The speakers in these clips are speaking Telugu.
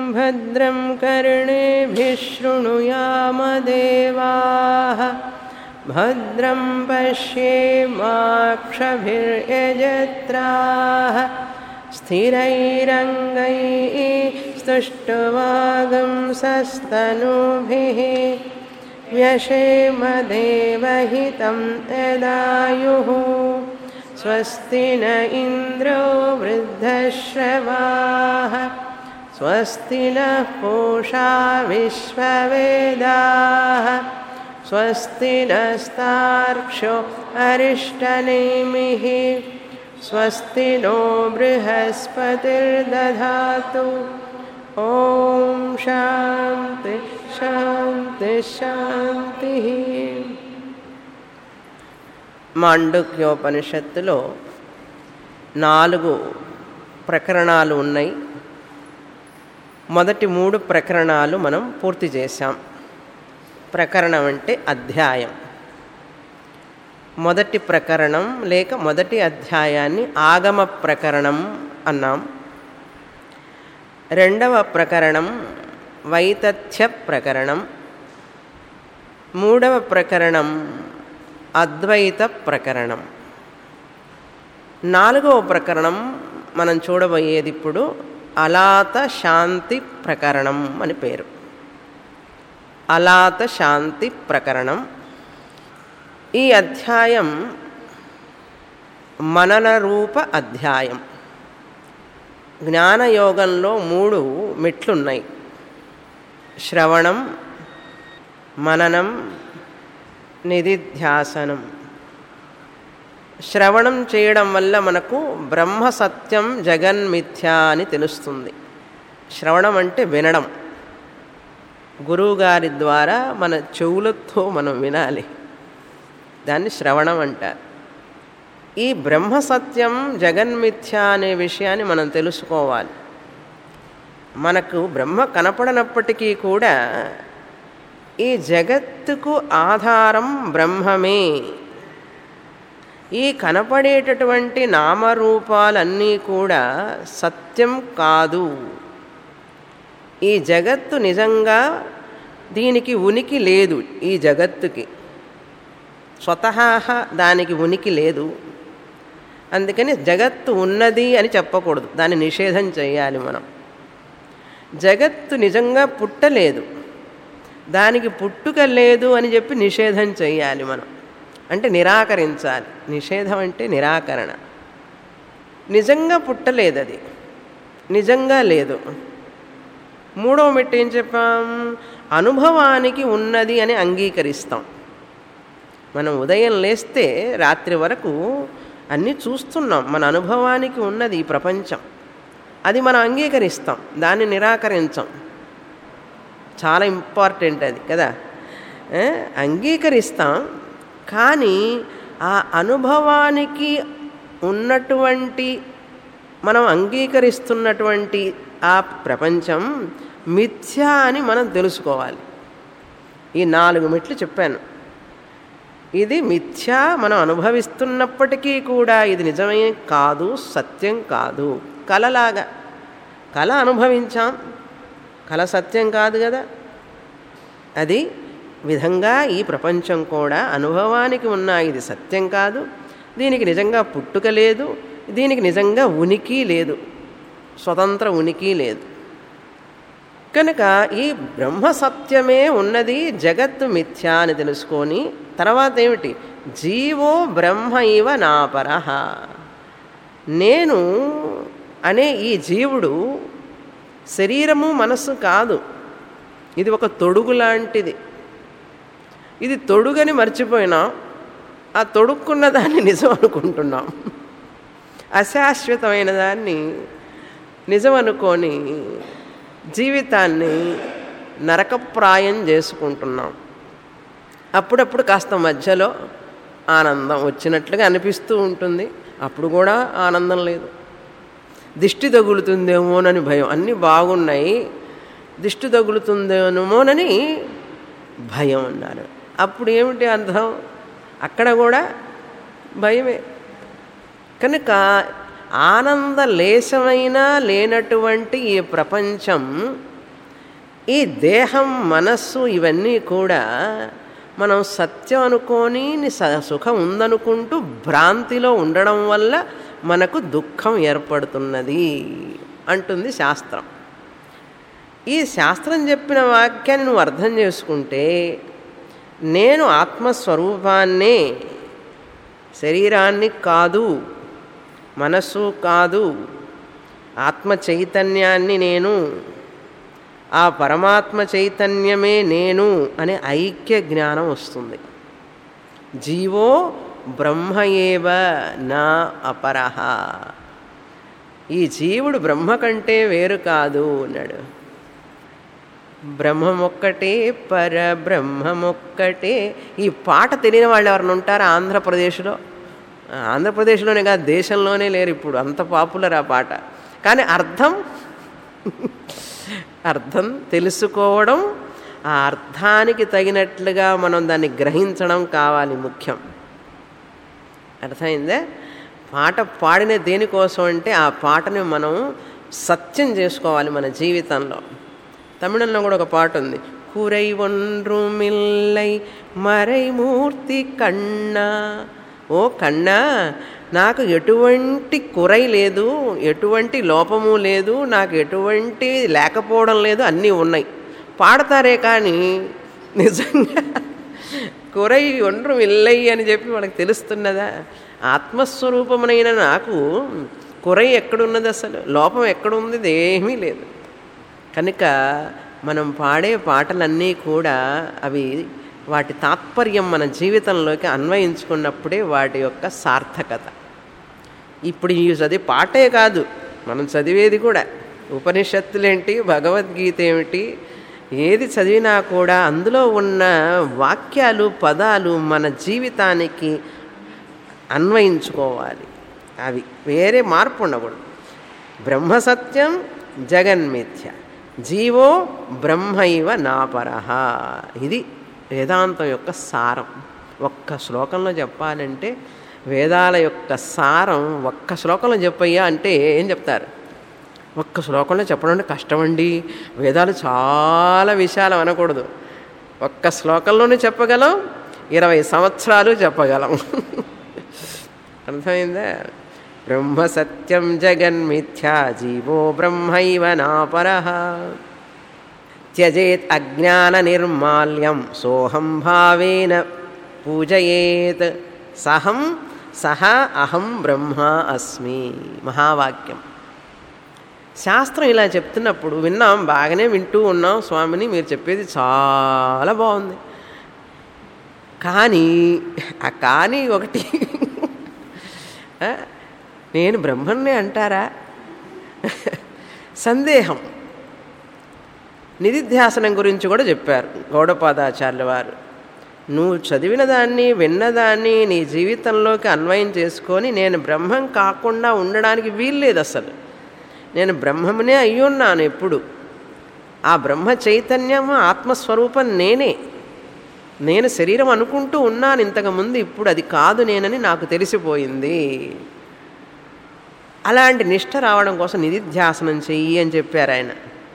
भद्रं कर्णेभिः शृणुयामदेवाः भद्रं पश्येमाक्षभिर्यजत्राः स्थिरैरङ्गैः स्तुष्टुवागंसस्तनूभिः व्यशेमदेवहितं यदायुः स्वस्ति न इन्द्रो वृद्धश्रवाः स्वस्ति नः पूषा विश्ववेदाः स्वस्ति नस्तार्क्ष्यो अरिष्टनेमिः स्वस्ति नो बृहस्पतिर्दधातु ॐ शान्ति शान्ति शान्तिः మాండుక్యోపనిషత్తులో నాలుగు ప్రకరణాలు ఉన్నాయి మొదటి మూడు ప్రకరణాలు మనం పూర్తి చేశాం ప్రకరణం అంటే అధ్యాయం మొదటి ప్రకరణం లేక మొదటి అధ్యాయాన్ని ఆగమ ప్రకరణం అన్నాం రెండవ ప్రకరణం వైతథ్య ప్రకరణం మూడవ ప్రకరణం అద్వైత ప్రకరణం నాలుగవ ప్రకరణం మనం చూడబోయేది ఇప్పుడు అలాత శాంతి ప్రకరణం అని పేరు అలాత శాంతి ప్రకరణం ఈ అధ్యాయం మనన రూప అధ్యాయం జ్ఞానయోగంలో మూడు మెట్లున్నాయి శ్రవణం మననం నిధిధ్యాసనం శ్రవణం చేయడం వల్ల మనకు బ్రహ్మ సత్యం జగన్మిథ్య అని తెలుస్తుంది శ్రవణం అంటే వినడం గురువుగారి ద్వారా మన చెవులతో మనం వినాలి దాన్ని శ్రవణం అంటారు ఈ బ్రహ్మ సత్యం జగన్మిథ్య అనే విషయాన్ని మనం తెలుసుకోవాలి మనకు బ్రహ్మ కనపడనప్పటికీ కూడా ఈ జగత్తుకు ఆధారం బ్రహ్మమే ఈ కనపడేటటువంటి నామరూపాలన్నీ కూడా సత్యం కాదు ఈ జగత్తు నిజంగా దీనికి ఉనికి లేదు ఈ జగత్తుకి స్వతహా దానికి ఉనికి లేదు అందుకని జగత్తు ఉన్నది అని చెప్పకూడదు దాన్ని నిషేధం చేయాలి మనం జగత్తు నిజంగా పుట్టలేదు దానికి పుట్టుక లేదు అని చెప్పి నిషేధం చేయాలి మనం అంటే నిరాకరించాలి నిషేధం అంటే నిరాకరణ నిజంగా పుట్టలేదు అది నిజంగా లేదు మూడవ మెట్టు ఏం చెప్పాం అనుభవానికి ఉన్నది అని అంగీకరిస్తాం మనం ఉదయం లేస్తే రాత్రి వరకు అన్నీ చూస్తున్నాం మన అనుభవానికి ఉన్నది ఈ ప్రపంచం అది మనం అంగీకరిస్తాం దాన్ని నిరాకరించాం చాలా ఇంపార్టెంట్ అది కదా అంగీకరిస్తాం కానీ ఆ అనుభవానికి ఉన్నటువంటి మనం అంగీకరిస్తున్నటువంటి ఆ ప్రపంచం మిథ్యా అని మనం తెలుసుకోవాలి ఈ నాలుగు మెట్లు చెప్పాను ఇది మిథ్యా మనం అనుభవిస్తున్నప్పటికీ కూడా ఇది నిజమే కాదు సత్యం కాదు కలలాగా కళ అనుభవించాం కళ సత్యం కాదు కదా అది విధంగా ఈ ప్రపంచం కూడా అనుభవానికి ఉన్న ఇది సత్యం కాదు దీనికి నిజంగా పుట్టుక లేదు దీనికి నిజంగా ఉనికి లేదు స్వతంత్ర ఉనికి లేదు కనుక ఈ బ్రహ్మ సత్యమే ఉన్నది జగత్తు మిథ్యా అని తెలుసుకొని తర్వాత ఏమిటి జీవో బ్రహ్మ ఇవ నాపర నేను అనే ఈ జీవుడు శరీరము మనస్సు కాదు ఇది ఒక తొడుగు లాంటిది ఇది తొడుగని మర్చిపోయినాం ఆ తొడుక్కున్న దాన్ని నిజం అనుకుంటున్నాం అశాశ్వతమైన దాన్ని నిజం అనుకొని జీవితాన్ని నరకప్రాయం చేసుకుంటున్నాం అప్పుడప్పుడు కాస్త మధ్యలో ఆనందం వచ్చినట్లుగా అనిపిస్తూ ఉంటుంది అప్పుడు కూడా ఆనందం లేదు దిష్టి తగులుతుందేమోనని భయం అన్నీ బాగున్నాయి దిష్టి తగులుతుందేమోనని భయం అన్నారు అప్పుడు ఏమిటి అర్థం అక్కడ కూడా భయమే కనుక ఆనంద లేశమైనా లేనటువంటి ఈ ప్రపంచం ఈ దేహం మనస్సు ఇవన్నీ కూడా మనం సత్యం అనుకొని స- సుఖం ఉందనుకుంటూ భ్రాంతిలో ఉండడం వల్ల మనకు దుఃఖం ఏర్పడుతున్నది అంటుంది శాస్త్రం ఈ శాస్త్రం చెప్పిన వాక్యాన్ని నువ్వు అర్థం చేసుకుంటే నేను ఆత్మస్వరూపాన్నే శరీరాన్ని కాదు మనస్సు కాదు ఆత్మ చైతన్యాన్ని నేను ఆ పరమాత్మ చైతన్యమే నేను అనే ఐక్య జ్ఞానం వస్తుంది జీవో బ్రహ్మయేవ నా అపరహ ఈ జీవుడు బ్రహ్మ కంటే వేరు కాదు అన్నాడు బ్రహ్మమొక్కటే పర బ్రహ్మమొక్కటే ఈ పాట తెలియని వాళ్ళు ఎవరైనా ఉంటారా ఆంధ్రప్రదేశ్లో ఆ, ఆంధ్రప్రదేశ్లోనే కాదు దేశంలోనే లేరు ఇప్పుడు అంత పాపులర్ ఆ పాట కానీ అర్థం అర్థం తెలుసుకోవడం ఆ అర్థానికి తగినట్లుగా మనం దాన్ని గ్రహించడం కావాలి ముఖ్యం అర్థమైందే పాట పాడిన దేనికోసం అంటే ఆ పాటని మనం సత్యం చేసుకోవాలి మన జీవితంలో తమిళంలో కూడా ఒక పాట ఉంది కురై ఒన్రుమిల్లై మరైమూర్తి కన్నా ఓ కన్నా నాకు ఎటువంటి కురై లేదు ఎటువంటి లోపము లేదు నాకు ఎటువంటి లేకపోవడం లేదు అన్నీ ఉన్నాయి పాడతారే కానీ నిజంగా కురై ఒండ్రు ఇల్లై అని చెప్పి వాళ్ళకి తెలుస్తున్నదా ఆత్మస్వరూపమునైన నాకు కురై ఎక్కడున్నది అసలు లోపం ఎక్కడుంది ఇది ఏమీ లేదు కనుక మనం పాడే పాటలన్నీ కూడా అవి వాటి తాత్పర్యం మన జీవితంలోకి అన్వయించుకున్నప్పుడే వాటి యొక్క సార్థకత ఇప్పుడు ఈ చదివి పాటే కాదు మనం చదివేది కూడా ఉపనిషత్తులేంటి భగవద్గీత ఏమిటి ఏది చదివినా కూడా అందులో ఉన్న వాక్యాలు పదాలు మన జీవితానికి అన్వయించుకోవాలి అవి వేరే మార్పు ఉండకూడదు బ్రహ్మసత్యం జగన్మిథ్య జీవో బ్రహ్మైవ నాపరహ ఇది వేదాంతం యొక్క సారం ఒక్క శ్లోకంలో చెప్పాలంటే వేదాల యొక్క సారం ఒక్క శ్లోకంలో చెప్పయ్యా అంటే ఏం చెప్తారు ఒక్క శ్లోకంలో చెప్పడం అంటే కష్టమండి వేదాలు చాలా విశాలం అనకూడదు ఒక్క శ్లోకంలోనే చెప్పగలం ఇరవై సంవత్సరాలు చెప్పగలం అర్థమైందా బ్రహ్మ సత్యం జగన్మిథ్యా జీవో బ్రహ్మైవ నాపరః త్యజేత్ అజ్ఞాన నిర్మాల్యం సోహం భావేన పూజయేత్ సహం సహ అహం బ్రహ్మ అస్మి మహావాక్యం శాస్త్రం ఇలా చెప్తున్నప్పుడు విన్నాం బాగానే వింటూ ఉన్నాం స్వామిని మీరు చెప్పేది చాలా బాగుంది కానీ ఆ కానీ ఒకటి ఆ, నేను బ్రహ్మన్నే అంటారా సందేహం నిధిధ్యాసనం గురించి కూడా చెప్పారు గౌడపాదాచార్యుల వారు నువ్వు చదివిన దాన్ని విన్నదాన్ని నీ జీవితంలోకి అన్వయం చేసుకొని నేను బ్రహ్మం కాకుండా ఉండడానికి వీల్లేదు అసలు నేను బ్రహ్మమునే అయ్యున్నాను ఎప్పుడు ఆ బ్రహ్మ చైతన్యం ఆత్మస్వరూపం నేనే నేను శరీరం అనుకుంటూ ఉన్నాను ఇంతకుముందు ఇప్పుడు అది కాదు నేనని నాకు తెలిసిపోయింది అలాంటి నిష్ట రావడం కోసం నిధిధ్యాసనం చెయ్యి అని చెప్పారు ఆయన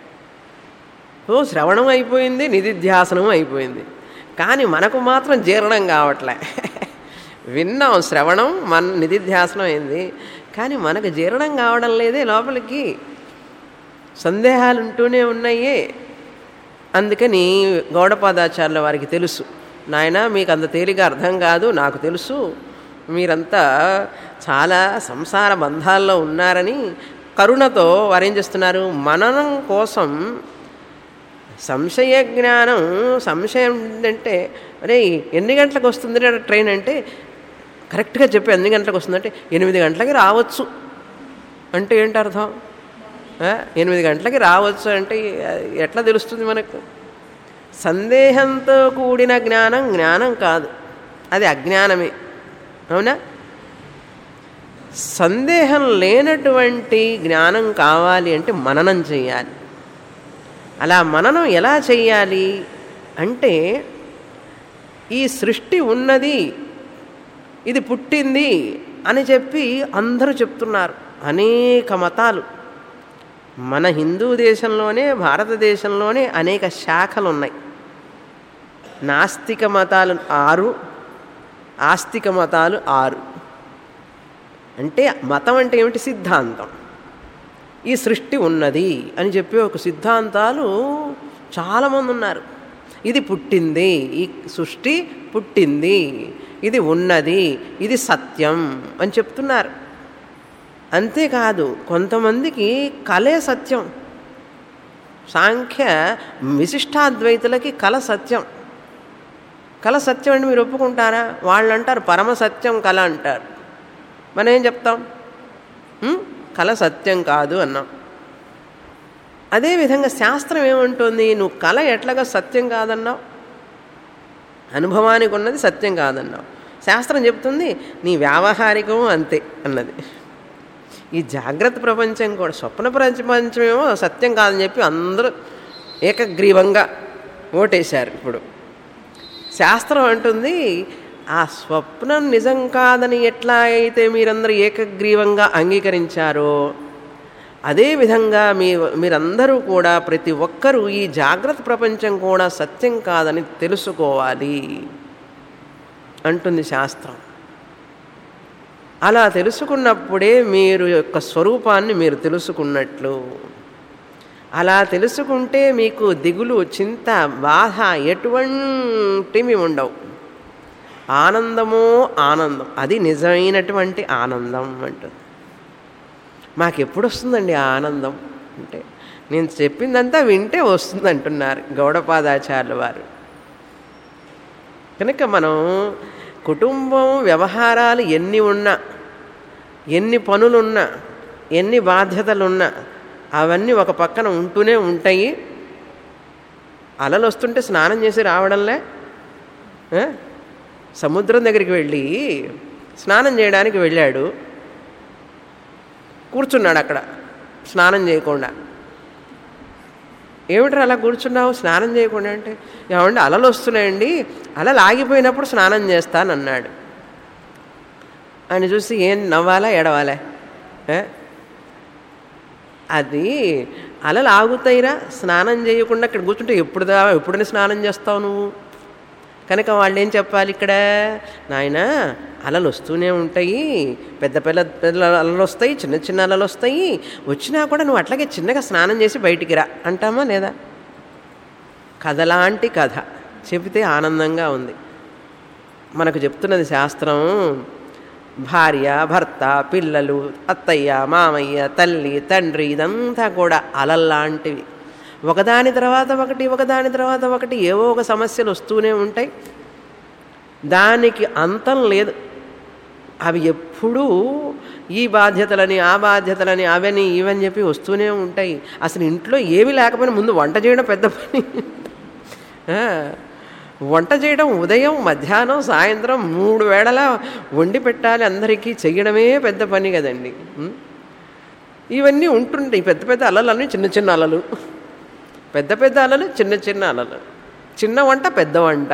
ఓ శ్రవణం అయిపోయింది నిధిధ్యాసనం అయిపోయింది కానీ మనకు మాత్రం జీర్ణం కావట్లే విన్నాం శ్రవణం మన నిధిధ్యాసనం అయింది కానీ మనకు జీర్ణం కావడం లేదే లోపలికి సందేహాలు ఉంటూనే ఉన్నాయే అందుకని గౌడపాదాచార్యుల వారికి తెలుసు నాయన మీకు అంత తేలిక అర్థం కాదు నాకు తెలుసు మీరంతా చాలా సంసార బంధాల్లో ఉన్నారని కరుణతో వారు ఏం చేస్తున్నారు మననం కోసం సంశయ జ్ఞానం సంశయం అంటే అరే ఎన్ని గంటలకు వస్తుంది రా ట్రైన్ అంటే కరెక్ట్గా చెప్పి ఎన్ని గంటలకు వస్తుందంటే ఎనిమిది గంటలకి రావచ్చు అంటే ఏంటి అర్థం ఆ, ఎనిమిది గంటలకి రావచ్చు అంటే ఎట్లా తెలుస్తుంది మనకు సందేహంతో కూడిన జ్ఞానం జ్ఞానం కాదు అది అజ్ఞానమే అవునా సందేహం లేనటువంటి జ్ఞానం కావాలి అంటే మననం చేయాలి అలా మననం ఎలా చెయ్యాలి అంటే ఈ సృష్టి ఉన్నది ఇది పుట్టింది అని చెప్పి అందరూ చెప్తున్నారు అనేక మతాలు మన హిందూ దేశంలోనే భారతదేశంలోనే అనేక శాఖలు ఉన్నాయి నాస్తిక మతాలు ఆరు ఆస్తిక మతాలు ఆరు అంటే మతం అంటే ఏమిటి సిద్ధాంతం ఈ సృష్టి ఉన్నది అని చెప్పి ఒక సిద్ధాంతాలు చాలామంది ఉన్నారు ఇది పుట్టింది ఈ సృష్టి పుట్టింది ఇది ఉన్నది ఇది సత్యం అని చెప్తున్నారు అంతేకాదు కొంతమందికి కలే సత్యం సాంఖ్య విశిష్టాద్వైతులకి కల సత్యం కల సత్యం అంటే మీరు ఒప్పుకుంటారా వాళ్ళు అంటారు పరమ సత్యం కళ అంటారు మనం ఏం చెప్తాం ఉం? కళ సత్యం కాదు అన్నాం అదేవిధంగా శాస్త్రం ఏముంటుంది నువ్వు కళ ఎట్లాగా సత్యం కాదన్నావు అనుభవానికి ఉన్నది సత్యం కాదన్నావు శాస్త్రం చెప్తుంది నీ వ్యావహారికం అంతే అన్నది ఈ జాగ్రత్త ప్రపంచం కూడా స్వప్న ప్రపంచమేమో సత్యం కాదని చెప్పి అందరూ ఏకగ్రీవంగా ఓటేశారు ఇప్పుడు శాస్త్రం అంటుంది ఆ స్వప్నం నిజం కాదని ఎట్లా అయితే మీరందరూ ఏకగ్రీవంగా అంగీకరించారో అదేవిధంగా మీ మీరందరూ కూడా ప్రతి ఒక్కరూ ఈ జాగ్రత్త ప్రపంచం కూడా సత్యం కాదని తెలుసుకోవాలి అంటుంది శాస్త్రం అలా తెలుసుకున్నప్పుడే మీరు యొక్క స్వరూపాన్ని మీరు తెలుసుకున్నట్లు అలా తెలుసుకుంటే మీకు దిగులు చింత బాధ ఎటువంటివి ఉండవు ఆనందమో ఆనందం అది నిజమైనటువంటి ఆనందం అంటుంది మాకు ఎప్పుడు వస్తుందండి ఆ ఆనందం అంటే నేను చెప్పిందంతా వింటే వస్తుంది అంటున్నారు గౌడపాదాచార్యుల వారు కనుక మనం కుటుంబం వ్యవహారాలు ఎన్ని ఉన్నా ఎన్ని పనులున్నా ఎన్ని బాధ్యతలున్నా అవన్నీ ఒక పక్కన ఉంటూనే ఉంటాయి అలలు వస్తుంటే స్నానం చేసి రావడంలే ఆ? సముద్రం దగ్గరికి వెళ్ళి స్నానం చేయడానికి వెళ్ళాడు కూర్చున్నాడు అక్కడ స్నానం చేయకుండా ఏమిట్రా అలా కూర్చున్నావు స్నానం చేయకుండా అంటే ఏమండి అలలు వస్తున్నాయండి అలలు ఆగిపోయినప్పుడు స్నానం చేస్తానన్నాడు ఆయన చూసి ఏం నవ్వాలా ఎడవాలా ఏ? అది అలలు ఆగుతాయిరా స్నానం చేయకుండా ఇక్కడ కూర్చుంటే ఎప్పుడుదా ఎప్పుడని స్నానం చేస్తావు నువ్వు కనుక వాళ్ళు ఏం చెప్పాలి ఇక్కడ నాయన అలలు వస్తూనే ఉంటాయి పెద్ద పెద్ద పెద్ద అలలు వస్తాయి చిన్న చిన్న అలలు వస్తాయి వచ్చినా కూడా నువ్వు అట్లాగే చిన్నగా స్నానం చేసి బయటికి రా అంటామా లేదా కథలాంటి కథ చెబితే ఆనందంగా ఉంది మనకు చెప్తున్నది శాస్త్రం భార్య భర్త పిల్లలు అత్తయ్య మామయ్య తల్లి తండ్రి ఇదంతా కూడా అలల్లాంటివి ఒకదాని తర్వాత ఒకటి ఒకదాని తర్వాత ఒకటి ఏవో ఒక సమస్యలు వస్తూనే ఉంటాయి దానికి అంతం లేదు అవి ఎప్పుడూ ఈ బాధ్యతలని ఆ బాధ్యతలని అవని ఇవని చెప్పి వస్తూనే ఉంటాయి అసలు ఇంట్లో ఏమీ లేకపోయినా ముందు వంట చేయడం పెద్ద పని ఆ, వంట చేయడం ఉదయం మధ్యాహ్నం సాయంత్రం మూడు వేళలా వండి పెట్టాలి అందరికీ చెయ్యడమే పెద్ద పని కదండి ఉం? ఇవన్నీ ఉంటుంటాయి పెద్ద పెద్ద అలలన్నీ చిన్న చిన్న అలలు పెద్ద పెద్ద అలలు చిన్న చిన్న అలలు చిన్న వంట పెద్ద వంట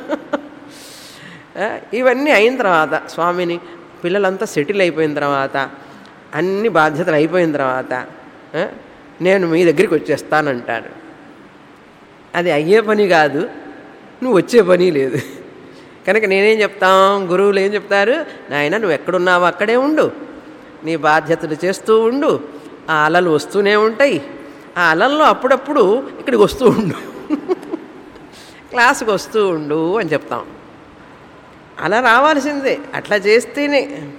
ఆ, ఇవన్నీ అయిన తర్వాత స్వామిని పిల్లలంతా సెటిల్ అయిపోయిన తర్వాత అన్ని బాధ్యతలు అయిపోయిన తర్వాత ఆ, నేను మీ దగ్గరికి వచ్చేస్తానంటాను అది అయ్యే పని కాదు నువ్వు వచ్చే పని లేదు కనుక నేనేం చెప్తాం గురువులు ఏం చెప్తారు నాయన నువ్వు ఎక్కడున్నావు అక్కడే ఉండు నీ బాధ్యతలు చేస్తూ ఉండు ఆ అలలు వస్తూనే ఉంటాయి ఆ అలల్లో అప్పుడప్పుడు ఇక్కడికి వస్తూ ఉండు క్లాసుకు వస్తూ ఉండు అని చెప్తాం అలా రావాల్సిందే అట్లా చేస్తేనే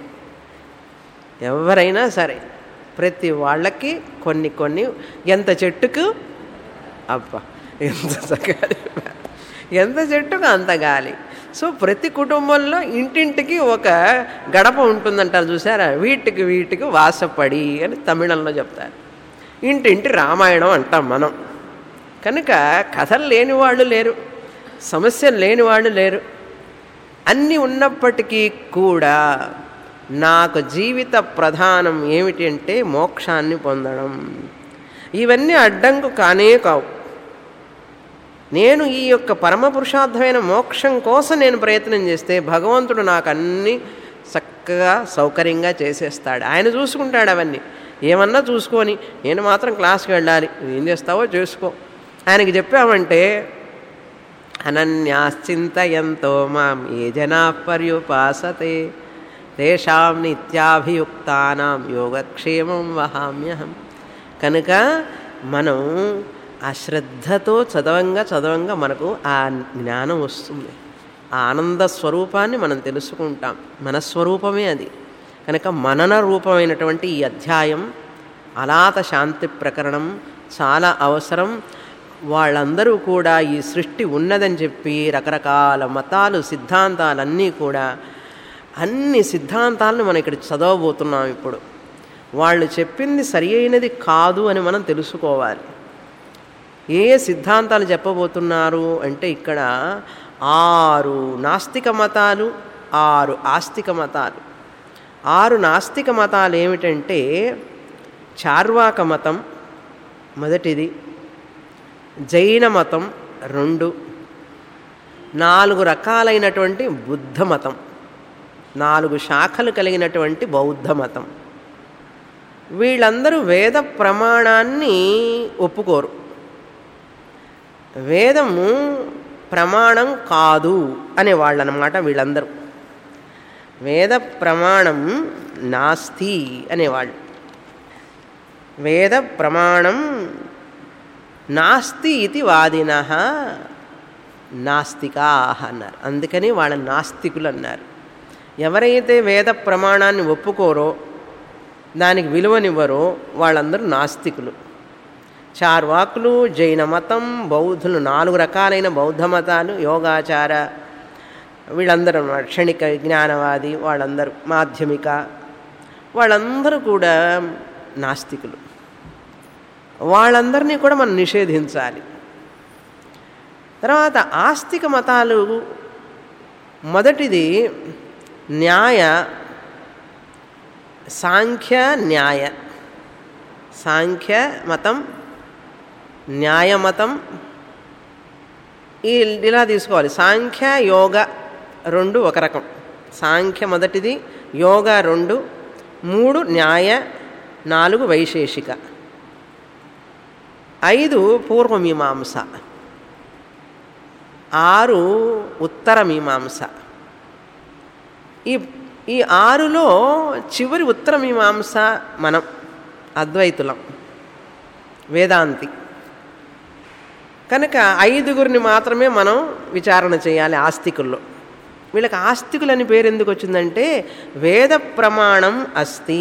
ఎవరైనా సరే ప్రతి వాళ్ళకి కొన్ని కొన్ని ఎంత చెట్టుకు అబ్బా ఎంత చక్కగా ఎంత చెట్టుకు అంత గాలి సో ప్రతి కుటుంబంలో ఇంటింటికి ఒక గడప ఉంటుందంటారు చూసారా వీటికి వీటికి వాసపడి అని తమిళంలో చెప్తారు ఇంటింటి రామాయణం అంటాం మనం కనుక కథలు లేని వాళ్ళు లేరు సమస్యలు లేని వాళ్ళు లేరు అన్నీ ఉన్నప్పటికీ కూడా నాకు జీవిత ప్రధానం ఏమిటి అంటే మోక్షాన్ని పొందడం ఇవన్నీ అడ్డంకు కానే కావు నేను ఈ యొక్క పరమపురుషార్థమైన మోక్షం కోసం నేను ప్రయత్నం చేస్తే భగవంతుడు నాకు అన్నీ చక్కగా సౌకర్యంగా చేసేస్తాడు ఆయన చూసుకుంటాడు అవన్నీ ఏమన్నా చూసుకొని నేను మాత్రం క్లాస్కి వెళ్ళాలి ఏం చేస్తావో చేసుకో ఆయనకి చెప్పామంటే అనన్యాశ్చింతయంతో మాం ఏ జనా పర్యుపాసతే తేషాం నిత్యాభియుక్తానాం యోగక్షేమం వహామ్యహం కనుక మనం ఆ శ్రద్ధతో చదవంగా చదవంగా మనకు ఆ జ్ఞానం వస్తుంది ఆ ఆనంద స్వరూపాన్ని మనం తెలుసుకుంటాం మన స్వరూపమే అది కనుక మనన రూపమైనటువంటి ఈ అధ్యాయం అలాత శాంతి ప్రకరణం చాలా అవసరం వాళ్ళందరూ కూడా ఈ సృష్టి ఉన్నదని చెప్పి రకరకాల మతాలు సిద్ధాంతాలన్నీ కూడా అన్ని సిద్ధాంతాలను మనం ఇక్కడ చదవబోతున్నాం ఇప్పుడు వాళ్ళు చెప్పింది సరి అయినది కాదు అని మనం తెలుసుకోవాలి ఏ సిద్ధాంతాలు చెప్పబోతున్నారు అంటే ఇక్కడ ఆరు నాస్తిక మతాలు ఆరు ఆస్తిక మతాలు ఆరు నాస్తిక మతాలు ఏమిటంటే చార్వాక మతం మొదటిది జైన మతం రెండు నాలుగు రకాలైనటువంటి బుద్ధ మతం నాలుగు శాఖలు కలిగినటువంటి బౌద్ధ మతం వీళ్ళందరూ వేద ప్రమాణాన్ని ఒప్పుకోరు వేదము ప్రమాణం కాదు అనేవాళ్ళు అనమాట వీళ్ళందరూ వేద ప్రమాణం నాస్తి అనేవాళ్ళు వేద ప్రమాణం నాస్తి ఇది వాదిన నాస్తికా అన్నారు అందుకని వాళ్ళ నాస్తికులు అన్నారు ఎవరైతే వేద ప్రమాణాన్ని ఒప్పుకోరో దానికి విలువనివ్వరో వాళ్ళందరూ నాస్తికులు చార్వాకులు జైన మతం బౌద్ధులు నాలుగు రకాలైన బౌద్ధ మతాలు యోగాచార వీళ్ళందరూ అన్నమాట క్షణిక విజ్ఞానవాది వాళ్ళందరూ మాధ్యమిక వాళ్ళందరూ కూడా నాస్తికులు వాళ్ళందరినీ కూడా మనం నిషేధించాలి తర్వాత ఆస్తిక మతాలు మొదటిది న్యాయ సాంఖ్య న్యాయ సాంఖ్య మతం న్యాయమతం ఈ ఇలా తీసుకోవాలి సాంఖ్య యోగ రెండు ఒక రకం సాంఖ్య మొదటిది యోగ రెండు మూడు న్యాయ నాలుగు వైశేషిక ఐదు పూర్వమీమాంస ఆరు ఉత్తర మీమాంస ఈ ఈ ఆరులో చివరి ఉత్తర మీమాంస మనం అద్వైతులం వేదాంతి కనుక ఐదుగురిని మాత్రమే మనం విచారణ చేయాలి ఆస్తికుల్లో వీళ్ళకి ఆస్తికులని పేరు ఎందుకు వచ్చిందంటే వేద ప్రమాణం అస్తి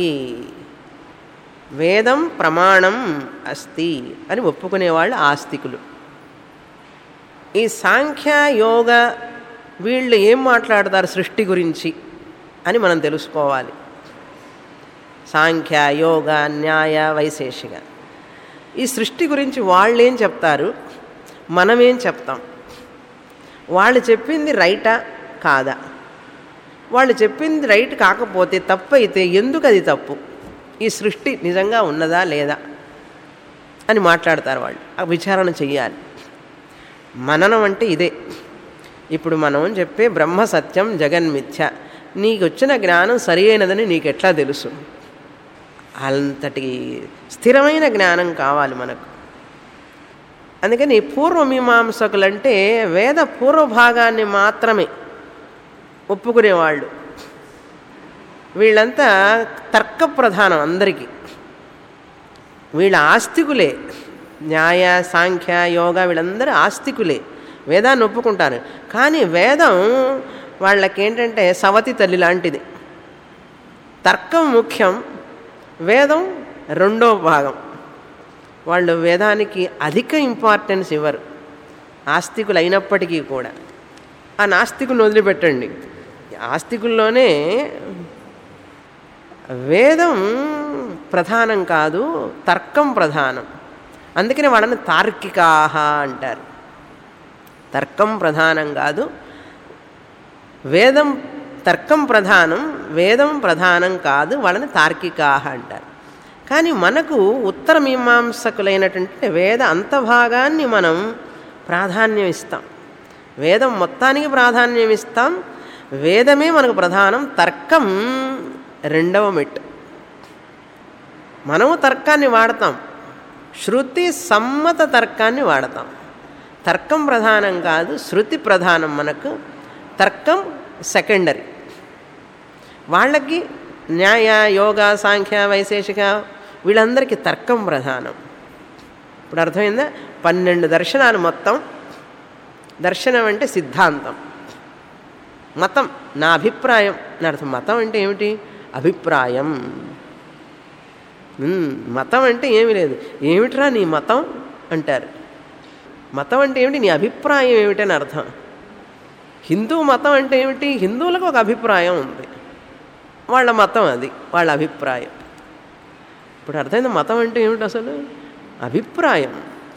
వేదం ప్రమాణం అస్తి అని ఒప్పుకునేవాళ్ళు ఆస్తికులు ఈ సాంఖ్య యోగ వీళ్ళు ఏం మాట్లాడతారు సృష్టి గురించి అని మనం తెలుసుకోవాలి సాంఖ్య యోగ న్యాయ వైశేషిక ఈ సృష్టి గురించి వాళ్ళేం చెప్తారు మనమేం చెప్తాం వాళ్ళు చెప్పింది రైటా కాదా వాళ్ళు చెప్పింది రైట్ కాకపోతే తప్పు అయితే ఎందుకు అది తప్పు ఈ సృష్టి నిజంగా ఉన్నదా లేదా అని మాట్లాడతారు వాళ్ళు ఆ విచారణ చెయ్యాలి మననం అంటే ఇదే ఇప్పుడు మనం చెప్పే బ్రహ్మ సత్యం జగన్మిథ్య నీకు వచ్చిన జ్ఞానం సరి అయినదని నీకు ఎట్లా తెలుసు అంతటి స్థిరమైన జ్ఞానం కావాలి మనకు అందుకని పూర్వమీమాంసకులంటే వేద పూర్వభాగాన్ని మాత్రమే ఒప్పుకునేవాళ్ళు వీళ్ళంతా తర్క ప్రధానం అందరికీ వీళ్ళ ఆస్తికులే న్యాయ సాంఖ్య యోగ వీళ్ళందరూ ఆస్తికులే వేదాన్ని ఒప్పుకుంటారు కానీ వేదం వాళ్ళకేంటంటే సవతి తల్లి లాంటిది తర్కం ముఖ్యం వేదం రెండో భాగం వాళ్ళు వేదానికి అధిక ఇంపార్టెన్స్ ఇవ్వరు ఆస్తికులు అయినప్పటికీ కూడా ఆ నాస్తికులను వదిలిపెట్టండి ఆస్తికుల్లోనే వేదం ప్రధానం కాదు తర్కం ప్రధానం అందుకనే వాళ్ళని తార్కికాహ అంటారు తర్కం ప్రధానం కాదు వేదం తర్కం ప్రధానం వేదం ప్రధానం కాదు వాళ్ళని తార్కికాహ అంటారు కానీ మనకు ఉత్తర మీమాంసకులైనటువంటి వేద అంతభాగాన్ని మనం ప్రాధాన్యం ఇస్తాం వేదం మొత్తానికి ప్రాధాన్యం ఇస్తాం వేదమే మనకు ప్రధానం తర్కం రెండవ మెట్టు మనము తర్కాన్ని వాడతాం శృతి సమ్మత తర్కాన్ని వాడతాం తర్కం ప్రధానం కాదు శృతి ప్రధానం మనకు తర్కం సెకండరీ వాళ్ళకి న్యాయ యోగ సాంఖ్య వైశేషిక వీళ్ళందరికీ తర్కం ప్రధానం ఇప్పుడు అర్థమైందా పన్నెండు దర్శనాలు మొత్తం దర్శనం అంటే సిద్ధాంతం మతం నా అభిప్రాయం నా అర్థం మతం అంటే ఏమిటి అభిప్రాయం ఉమ్, మతం అంటే ఏమి లేదు ఏమిట్రా నీ మతం అంటారు మతం అంటే ఏమిటి నీ అభిప్రాయం ఏమిటని అర్థం హిందూ మతం అంటే ఏమిటి హిందువులకు ఒక అభిప్రాయం ఉంది వాళ్ళ మతం అది వాళ్ళ అభిప్రాయం ఇప్పుడు అర్థమైంది మతం అంటే ఏమిటి అసలు అభిప్రాయం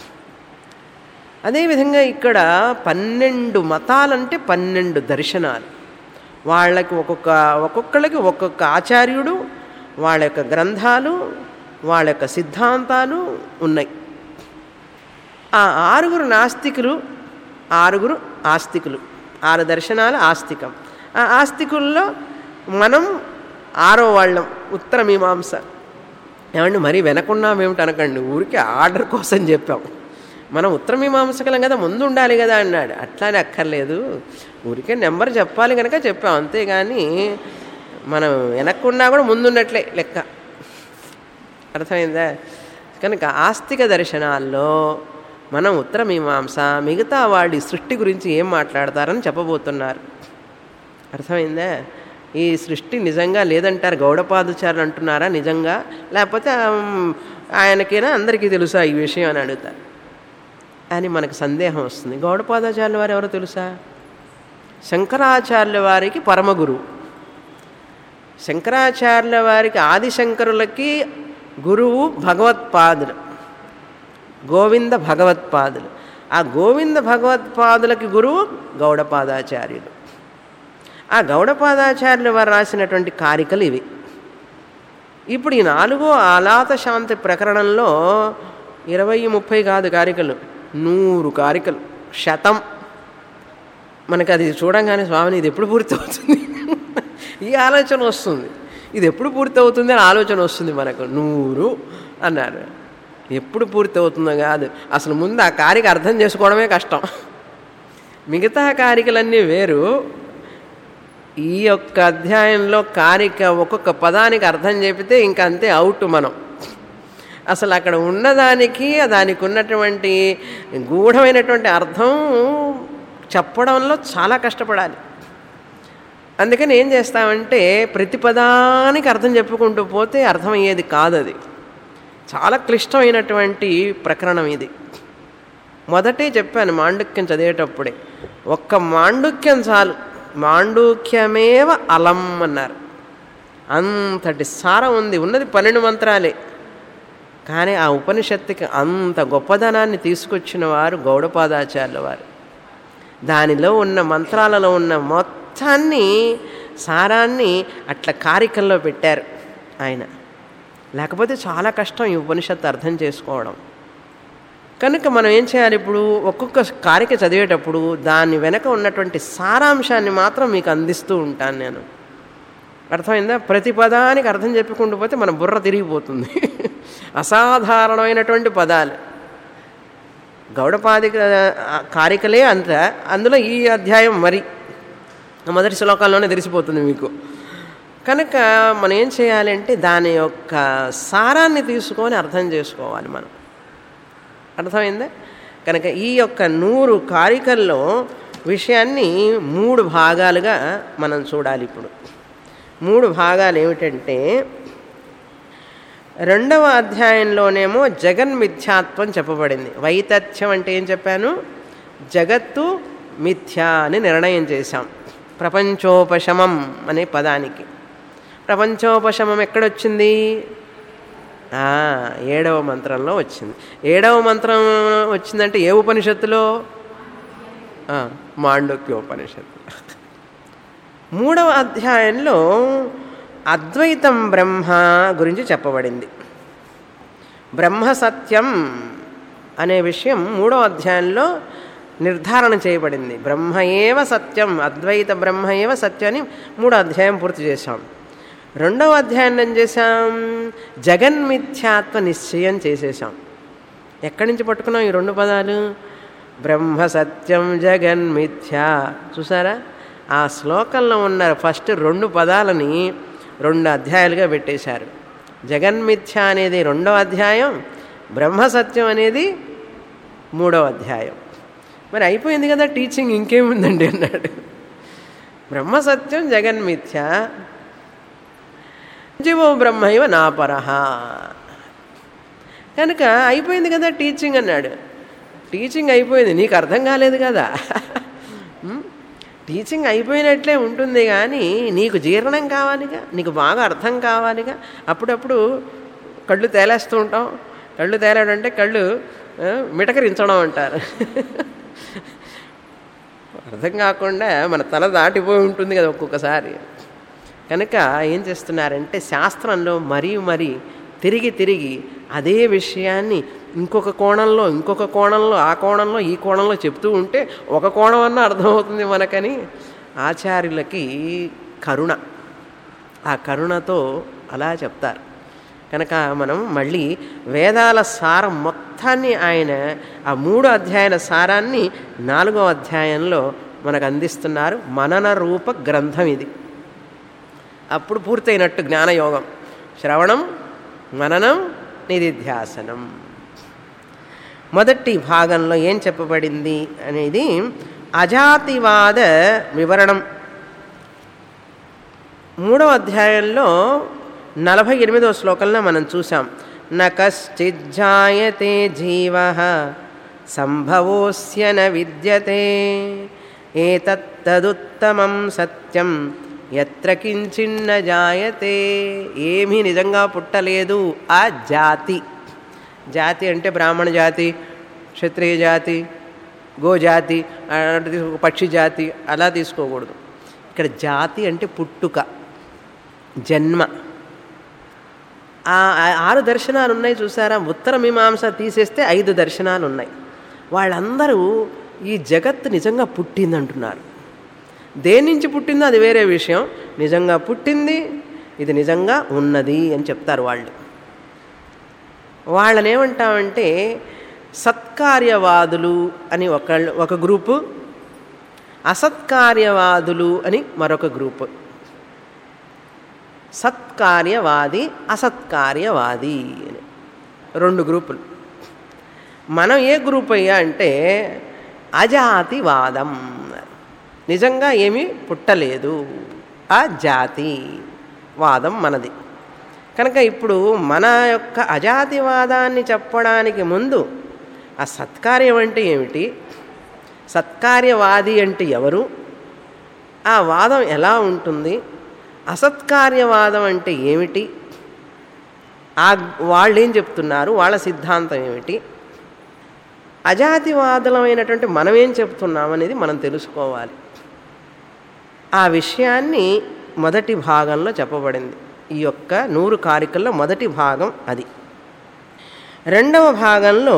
అదేవిధంగా ఇక్కడ పన్నెండు మతాలంటే పన్నెండు దర్శనాలు వాళ్ళకి ఒక్కొక్క ఒక్కొక్కళ్ళకి ఒక్కొక్క ఆచార్యుడు వాళ్ళ యొక్క గ్రంథాలు వాళ్ళ యొక్క సిద్ధాంతాలు ఉన్నాయి ఆ ఆరుగురు నాస్తికులు ఆరుగురు ఆస్తికులు ఆరు దర్శనాలు ఆస్తికం ఆ ఆస్తికుల్లో మనం ఆరో వాళ్ళం ఉత్తర మీమాంస ఏమండి మరీ వెనకున్నామేమిటి అనకండి ఊరికి ఆర్డర్ కోసం చెప్పాం మనం ఉత్తర మీమాంసకలం కదా ముందు ఉండాలి కదా అన్నాడు అట్లానే అక్కర్లేదు ఊరికే నెంబర్ చెప్పాలి కనుక చెప్పాం అంతేగాని మనం వెనక్కున్నా కూడా ముందున్నట్లే లెక్క అర్థమైందా కనుక ఆస్తిక దర్శనాల్లో మనం ఉత్తర మీమాంస మిగతా వాడి సృష్టి గురించి ఏం మాట్లాడతారని చెప్పబోతున్నారు అర్థమైందా ఈ సృష్టి నిజంగా లేదంటారు గౌడపాదచారులు అంటున్నారా నిజంగా లేకపోతే ఆమ్, ఆయనకైనా అందరికీ తెలుసా ఈ విషయం అని అడుగుతారు అని మనకు సందేహం వస్తుంది గౌడపాదాచార్యుల వారు ఎవరో తెలుసా శంకరాచార్యుల వారికి పరమగురువు శంకరాచార్యుల వారికి ఆదిశంకరులకి గురువు భగవత్పాదులు గోవింద భగవత్పాదులు ఆ గోవింద భగవత్పాదులకి గురువు గౌడపాదాచార్యులు ఆ గౌడపాదాచార్యులు వారు రాసినటువంటి కారికలు ఇవి ఇప్పుడు ఈ నాలుగో ఆలాత శాంతి ప్రకరణంలో ఇరవై ముప్పై కాదు కారికలు నూరు కారికలు శతం మనకు అది చూడంగానే స్వామిని ఇది ఎప్పుడు పూర్తి అవుతుంది ఈ ఆలోచన వస్తుంది ఇది ఎప్పుడు పూర్తి అవుతుంది అని ఆలోచన వస్తుంది మనకు నూరు అన్నారు ఎప్పుడు పూర్తి అవుతుందో కాదు అసలు ముందు ఆ కారిక అర్థం చేసుకోవడమే కష్టం మిగతా కారికలన్నీ వేరు ఈ యొక్క అధ్యాయంలో కారిక ఒక్కొక్క పదానికి అర్థం చెబితే ఇంక అంతే అవుట్ మనం అసలు అక్కడ ఉన్నదానికి దానికి ఉన్నటువంటి గూఢమైనటువంటి అర్థం చెప్పడంలో చాలా కష్టపడాలి అందుకని ఏం చేస్తామంటే ప్రతి పదానికి అర్థం చెప్పుకుంటూ పోతే అర్థమయ్యేది కాదు అది చాలా క్లిష్టమైనటువంటి ప్రకరణం ఇది మొదటే చెప్పాను మాండుక్యం చదివేటప్పుడే ఒక్క మాండుక్యం చాలు మాండూక్యమేవ అలం అన్నారు అంతటి సారం ఉంది ఉన్నది పన్నెండు మంత్రాలే కానీ ఆ ఉపనిషత్తుకి అంత గొప్పదనాన్ని తీసుకొచ్చిన వారు గౌడపాదాచార్యుల వారు దానిలో ఉన్న మంత్రాలలో ఉన్న మొత్తాన్ని సారాన్ని అట్లా కారికల్లో పెట్టారు ఆయన లేకపోతే చాలా కష్టం ఈ ఉపనిషత్తు అర్థం చేసుకోవడం కనుక మనం ఏం చేయాలి ఇప్పుడు ఒక్కొక్క కారిక చదివేటప్పుడు దాని వెనక ఉన్నటువంటి సారాంశాన్ని మాత్రం మీకు అందిస్తూ ఉంటాను నేను అర్థమైందా ప్రతి పదానికి అర్థం చెప్పుకుంటూ పోతే మన బుర్ర తిరిగిపోతుంది అసాధారణమైనటువంటి పదాలు గౌడపాదిక కారికలే అంత అందులో ఈ అధ్యాయం మరి మొదటి శ్లోకాల్లోనే తెలిసిపోతుంది మీకు కనుక మనం ఏం చేయాలంటే దాని యొక్క సారాన్ని తీసుకొని అర్థం చేసుకోవాలి మనం అర్థమైందా కనుక ఈ యొక్క నూరు కారికల్లో విషయాన్ని మూడు భాగాలుగా మనం చూడాలి ఇప్పుడు మూడు భాగాలు ఏమిటంటే రెండవ అధ్యాయంలోనేమో జగన్మిథ్యాత్వం చెప్పబడింది వైతథ్యం అంటే ఏం చెప్పాను జగత్తు మిథ్య అని నిర్ణయం చేశాం ప్రపంచోపశమం అనే పదానికి ప్రపంచోపశమం ఎక్కడొచ్చింది ఆ, ఏడవ మంత్రంలో వచ్చింది ఏడవ మంత్రం వచ్చిందంటే ఏ ఉపనిషత్తులో ఆ, మాండూక్యోపనిషత్తు మూడవ అధ్యాయంలో అద్వైతం బ్రహ్మ గురించి చెప్పబడింది బ్రహ్మ సత్యం అనే విషయం మూడవ అధ్యాయంలో నిర్ధారణ చేయబడింది బ్రహ్మ ఏవ సత్యం అద్వైత బ్రహ్మ ఏవ సత్యం అని మూడో అధ్యాయం పూర్తి చేశాం రెండవ అధ్యాయం ఏం చేశాం జగన్మిథ్యాత్వ నిశ్చయం చేసేసాం ఎక్కడి నుంచి పట్టుకున్నాం ఈ రెండు పదాలు బ్రహ్మ సత్యం జగన్మిథ్యా చూసారా ఆ శ్లోకంలో ఉన్న ఫస్ట్ రెండు పదాలని రెండు అధ్యాయాలుగా పెట్టేశారు జగన్మిథ్య అనేది రెండవ అధ్యాయం బ్రహ్మ సత్యం అనేది మూడవ అధ్యాయం మరి అయిపోయింది కదా టీచింగ్ ఇంకేముందండి అన్నాడు బ్రహ్మ సత్యం జగన్మిథ్య జీవో బ్రహ్మైవ నాపరహ కనుక అయిపోయింది కదా టీచింగ్ అన్నాడు టీచింగ్ అయిపోయింది నీకు అర్థం కాలేదు కదా ఉం? టీచింగ్ అయిపోయినట్లే ఉంటుంది కానీ నీకు జీర్ణం కావాలిగా నీకు బాగా అర్థం కావాలిగా అప్పుడప్పుడు కళ్ళు తేలేస్తూ ఉంటాం కళ్ళు తేలాడు అంటే కళ్ళు ఆ, మిటకరించడం అంటారు అర్థం కాకుండా మన తల దాటిపోయి ఉంటుంది కదా ఒక్కొక్కసారి కనుక ఏం చేస్తున్నారంటే శాస్త్రంలో మరీ మరీ తిరిగి తిరిగి అదే విషయాన్ని ఇంకొక కోణంలో ఇంకొక కోణంలో ఆ కోణంలో ఈ కోణంలో చెప్తూ ఉంటే ఒక కోణం అన్నా అర్థమవుతుంది మనకని ఆచార్యులకి కరుణ ఆ కరుణతో అలా చెప్తారు కనుక మనం మళ్ళీ వేదాల సారం మొత్తాన్ని ఆయన ఆ మూడో అధ్యాయాల సారాన్ని నాలుగో అధ్యాయంలో మనకు అందిస్తున్నారు మనన రూప గ్రంథం ఇది అప్పుడు పూర్తయినట్టు జ్ఞానయోగం శ్రవణం మననం నిధిధ్యాసనం మొదటి భాగంలో ఏం చెప్పబడింది అనేది అజాతివాద వివరణం మూడవ అధ్యాయంలో నలభై ఎనిమిదవ శ్లోకంలో మనం చూసాం న కశ్చిజ్జాయతే జీవ సంభవోస్య న విద్యతే ఏతత్తదుత్తమం సత్యం ఎత్ర కించిన్న జాయతే ఏమీ నిజంగా పుట్టలేదు ఆ జాతి జాతి అంటే బ్రాహ్మణ జాతి క్షత్రియ జాతి గోజాతి అలాంటి తీసుకో- పక్షి జాతి అలా తీసుకోకూడదు ఇక్కడ జాతి అంటే పుట్టుక జన్మ ఆ ఆ- ఆరు దర్శనాలు ఉన్నాయి చూసారా ఉత్తర మీమాంస తీసేస్తే ఐదు దర్శనాలు ఉన్నాయి వాళ్ళందరూ ఈ జగత్తు నిజంగా పుట్టిందంటున్నారు దేని నుంచి పుట్టిందో అది వేరే విషయం నిజంగా పుట్టింది ఇది నిజంగా ఉన్నది అని చెప్తారు వాళ్ళు వాళ్ళని ఏమంటామంటే సత్కార్యవాదులు అని ఒక ఒక గ్రూపు అసత్కార్యవాదులు అని మరొక గ్రూపు సత్కార్యవాది అసత్కార్యవాది అని రెండు గ్రూపులు మనం ఏ గ్రూప్ అయ్యా అంటే అజాతివాదం నిజంగా ఏమీ పుట్టలేదు ఆ జాతి వాదం మనది కనుక ఇప్పుడు మన యొక్క అజాతివాదాన్ని చెప్పడానికి ముందు ఆ సత్కార్యం అంటే ఏమిటి సత్కార్యవాది అంటే ఎవరు ఆ వాదం ఎలా ఉంటుంది అసత్కార్యవాదం అంటే ఏమిటి ఆ వాళ్ళు ఏం చెప్తున్నారు వాళ్ళ సిద్ధాంతం ఏమిటి అజాతివాదులమైనటువంటి మనం ఏం చెప్తున్నాం అనేది మనం తెలుసుకోవాలి ఆ విషయాన్ని మొదటి భాగంలో చెప్పబడింది ఈ యొక్క నూరు కారికల్లో మొదటి భాగం అది రెండవ భాగంలో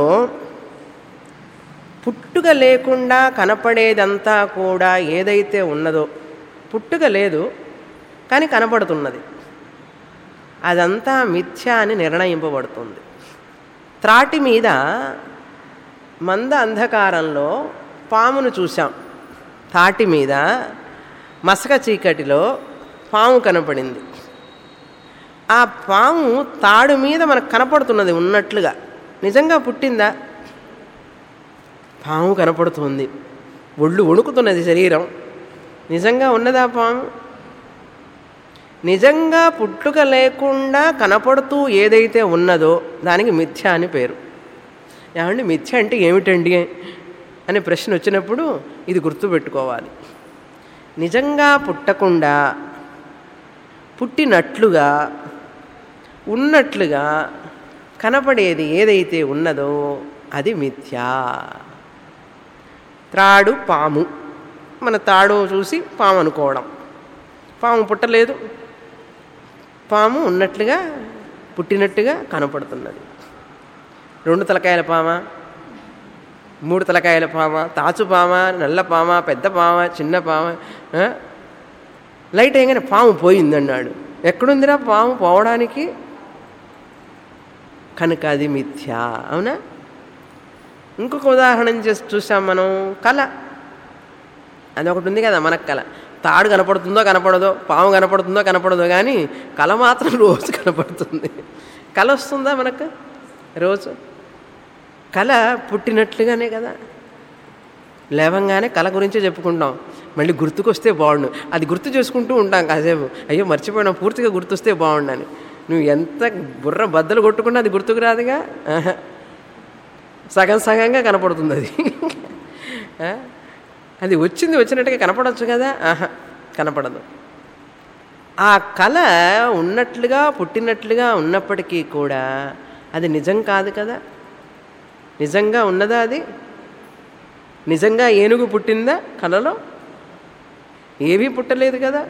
పుట్టుక లేకుండా కనపడేదంతా కూడా ఏదైతే ఉన్నదో పుట్టుక లేదు కానీ కనపడుతున్నది అదంతా మిథ్య అని నిర్ణయింపబడుతుంది త్రాటి మీద మంద అంధకారంలో పామును చూసాం తాటి మీద మసక చీకటిలో పాము కనపడింది ఆ పాము తాడు మీద మనకు కనపడుతున్నది ఉన్నట్లుగా నిజంగా పుట్టిందా పాము కనపడుతుంది ఒళ్ళు వణుకుతున్నది శరీరం నిజంగా ఉన్నదా పాము నిజంగా పుట్టుక లేకుండా కనపడుతూ ఏదైతే ఉన్నదో దానికి మిథ్య అని పేరు ఏమండి మిథ్య అంటే ఏమిటండి అనే ప్రశ్న వచ్చినప్పుడు ఇది గుర్తుపెట్టుకోవాలి నిజంగా పుట్టకుండా పుట్టినట్లుగా ఉన్నట్లుగా కనపడేది ఏదైతే ఉన్నదో అది మిథ్యా త్రాడు పాము మన తాడు చూసి పాము అనుకోవడం పాము పుట్టలేదు పాము ఉన్నట్లుగా పుట్టినట్టుగా కనపడుతున్నది రెండు తలకాయల పామ మూడు తలకాయల పామ తాచు పామ నల్ల పామ పెద్ద పామ చిన్న పామ ఆ? లైట్ వేయగానే పాము పోయిందన్నాడు ఎక్కడుందిరా పాము పోవడానికి కనుక అది మిథ్య అవునా ఇంకొక ఉదాహరణ చేసి చూసాం మనం కళ అది ఒకటి ఉంది కదా మనకు కళ తాడు కనపడుతుందో కనపడదో పాము కనపడుతుందో కనపడదో కానీ కళ మాత్రం రోజు కనపడుతుంది కళ వస్తుందా మనకు రోజు కళ పుట్టినట్లుగానే కదా లేవంగానే కళ గురించే చెప్పుకుంటాం మళ్ళీ గుర్తుకొస్తే బాగుండు అది గుర్తు చేసుకుంటూ ఉంటాం కాసేపు అయ్యో మర్చిపోయినా పూర్తిగా గుర్తొస్తే బాగుండని నువ్వు ఎంత బుర్ర బద్దలు కొట్టుకున్నా అది గుర్తుకు రాదుగా ఆహా. సగం సగంగా కనపడుతుంది అది ఆ? అది వచ్చింది వచ్చినట్టుగా కనపడవచ్చు కదా ఆహా కనపడదు ఆ కళ ఉన్నట్లుగా పుట్టినట్లుగా ఉన్నప్పటికీ కూడా అది నిజం కాదు కదా నిజంగా ఉన్నదా అది నిజంగా ఏనుగు పుట్టిందా కళలో ఏమీ పుట్టలేదు కదా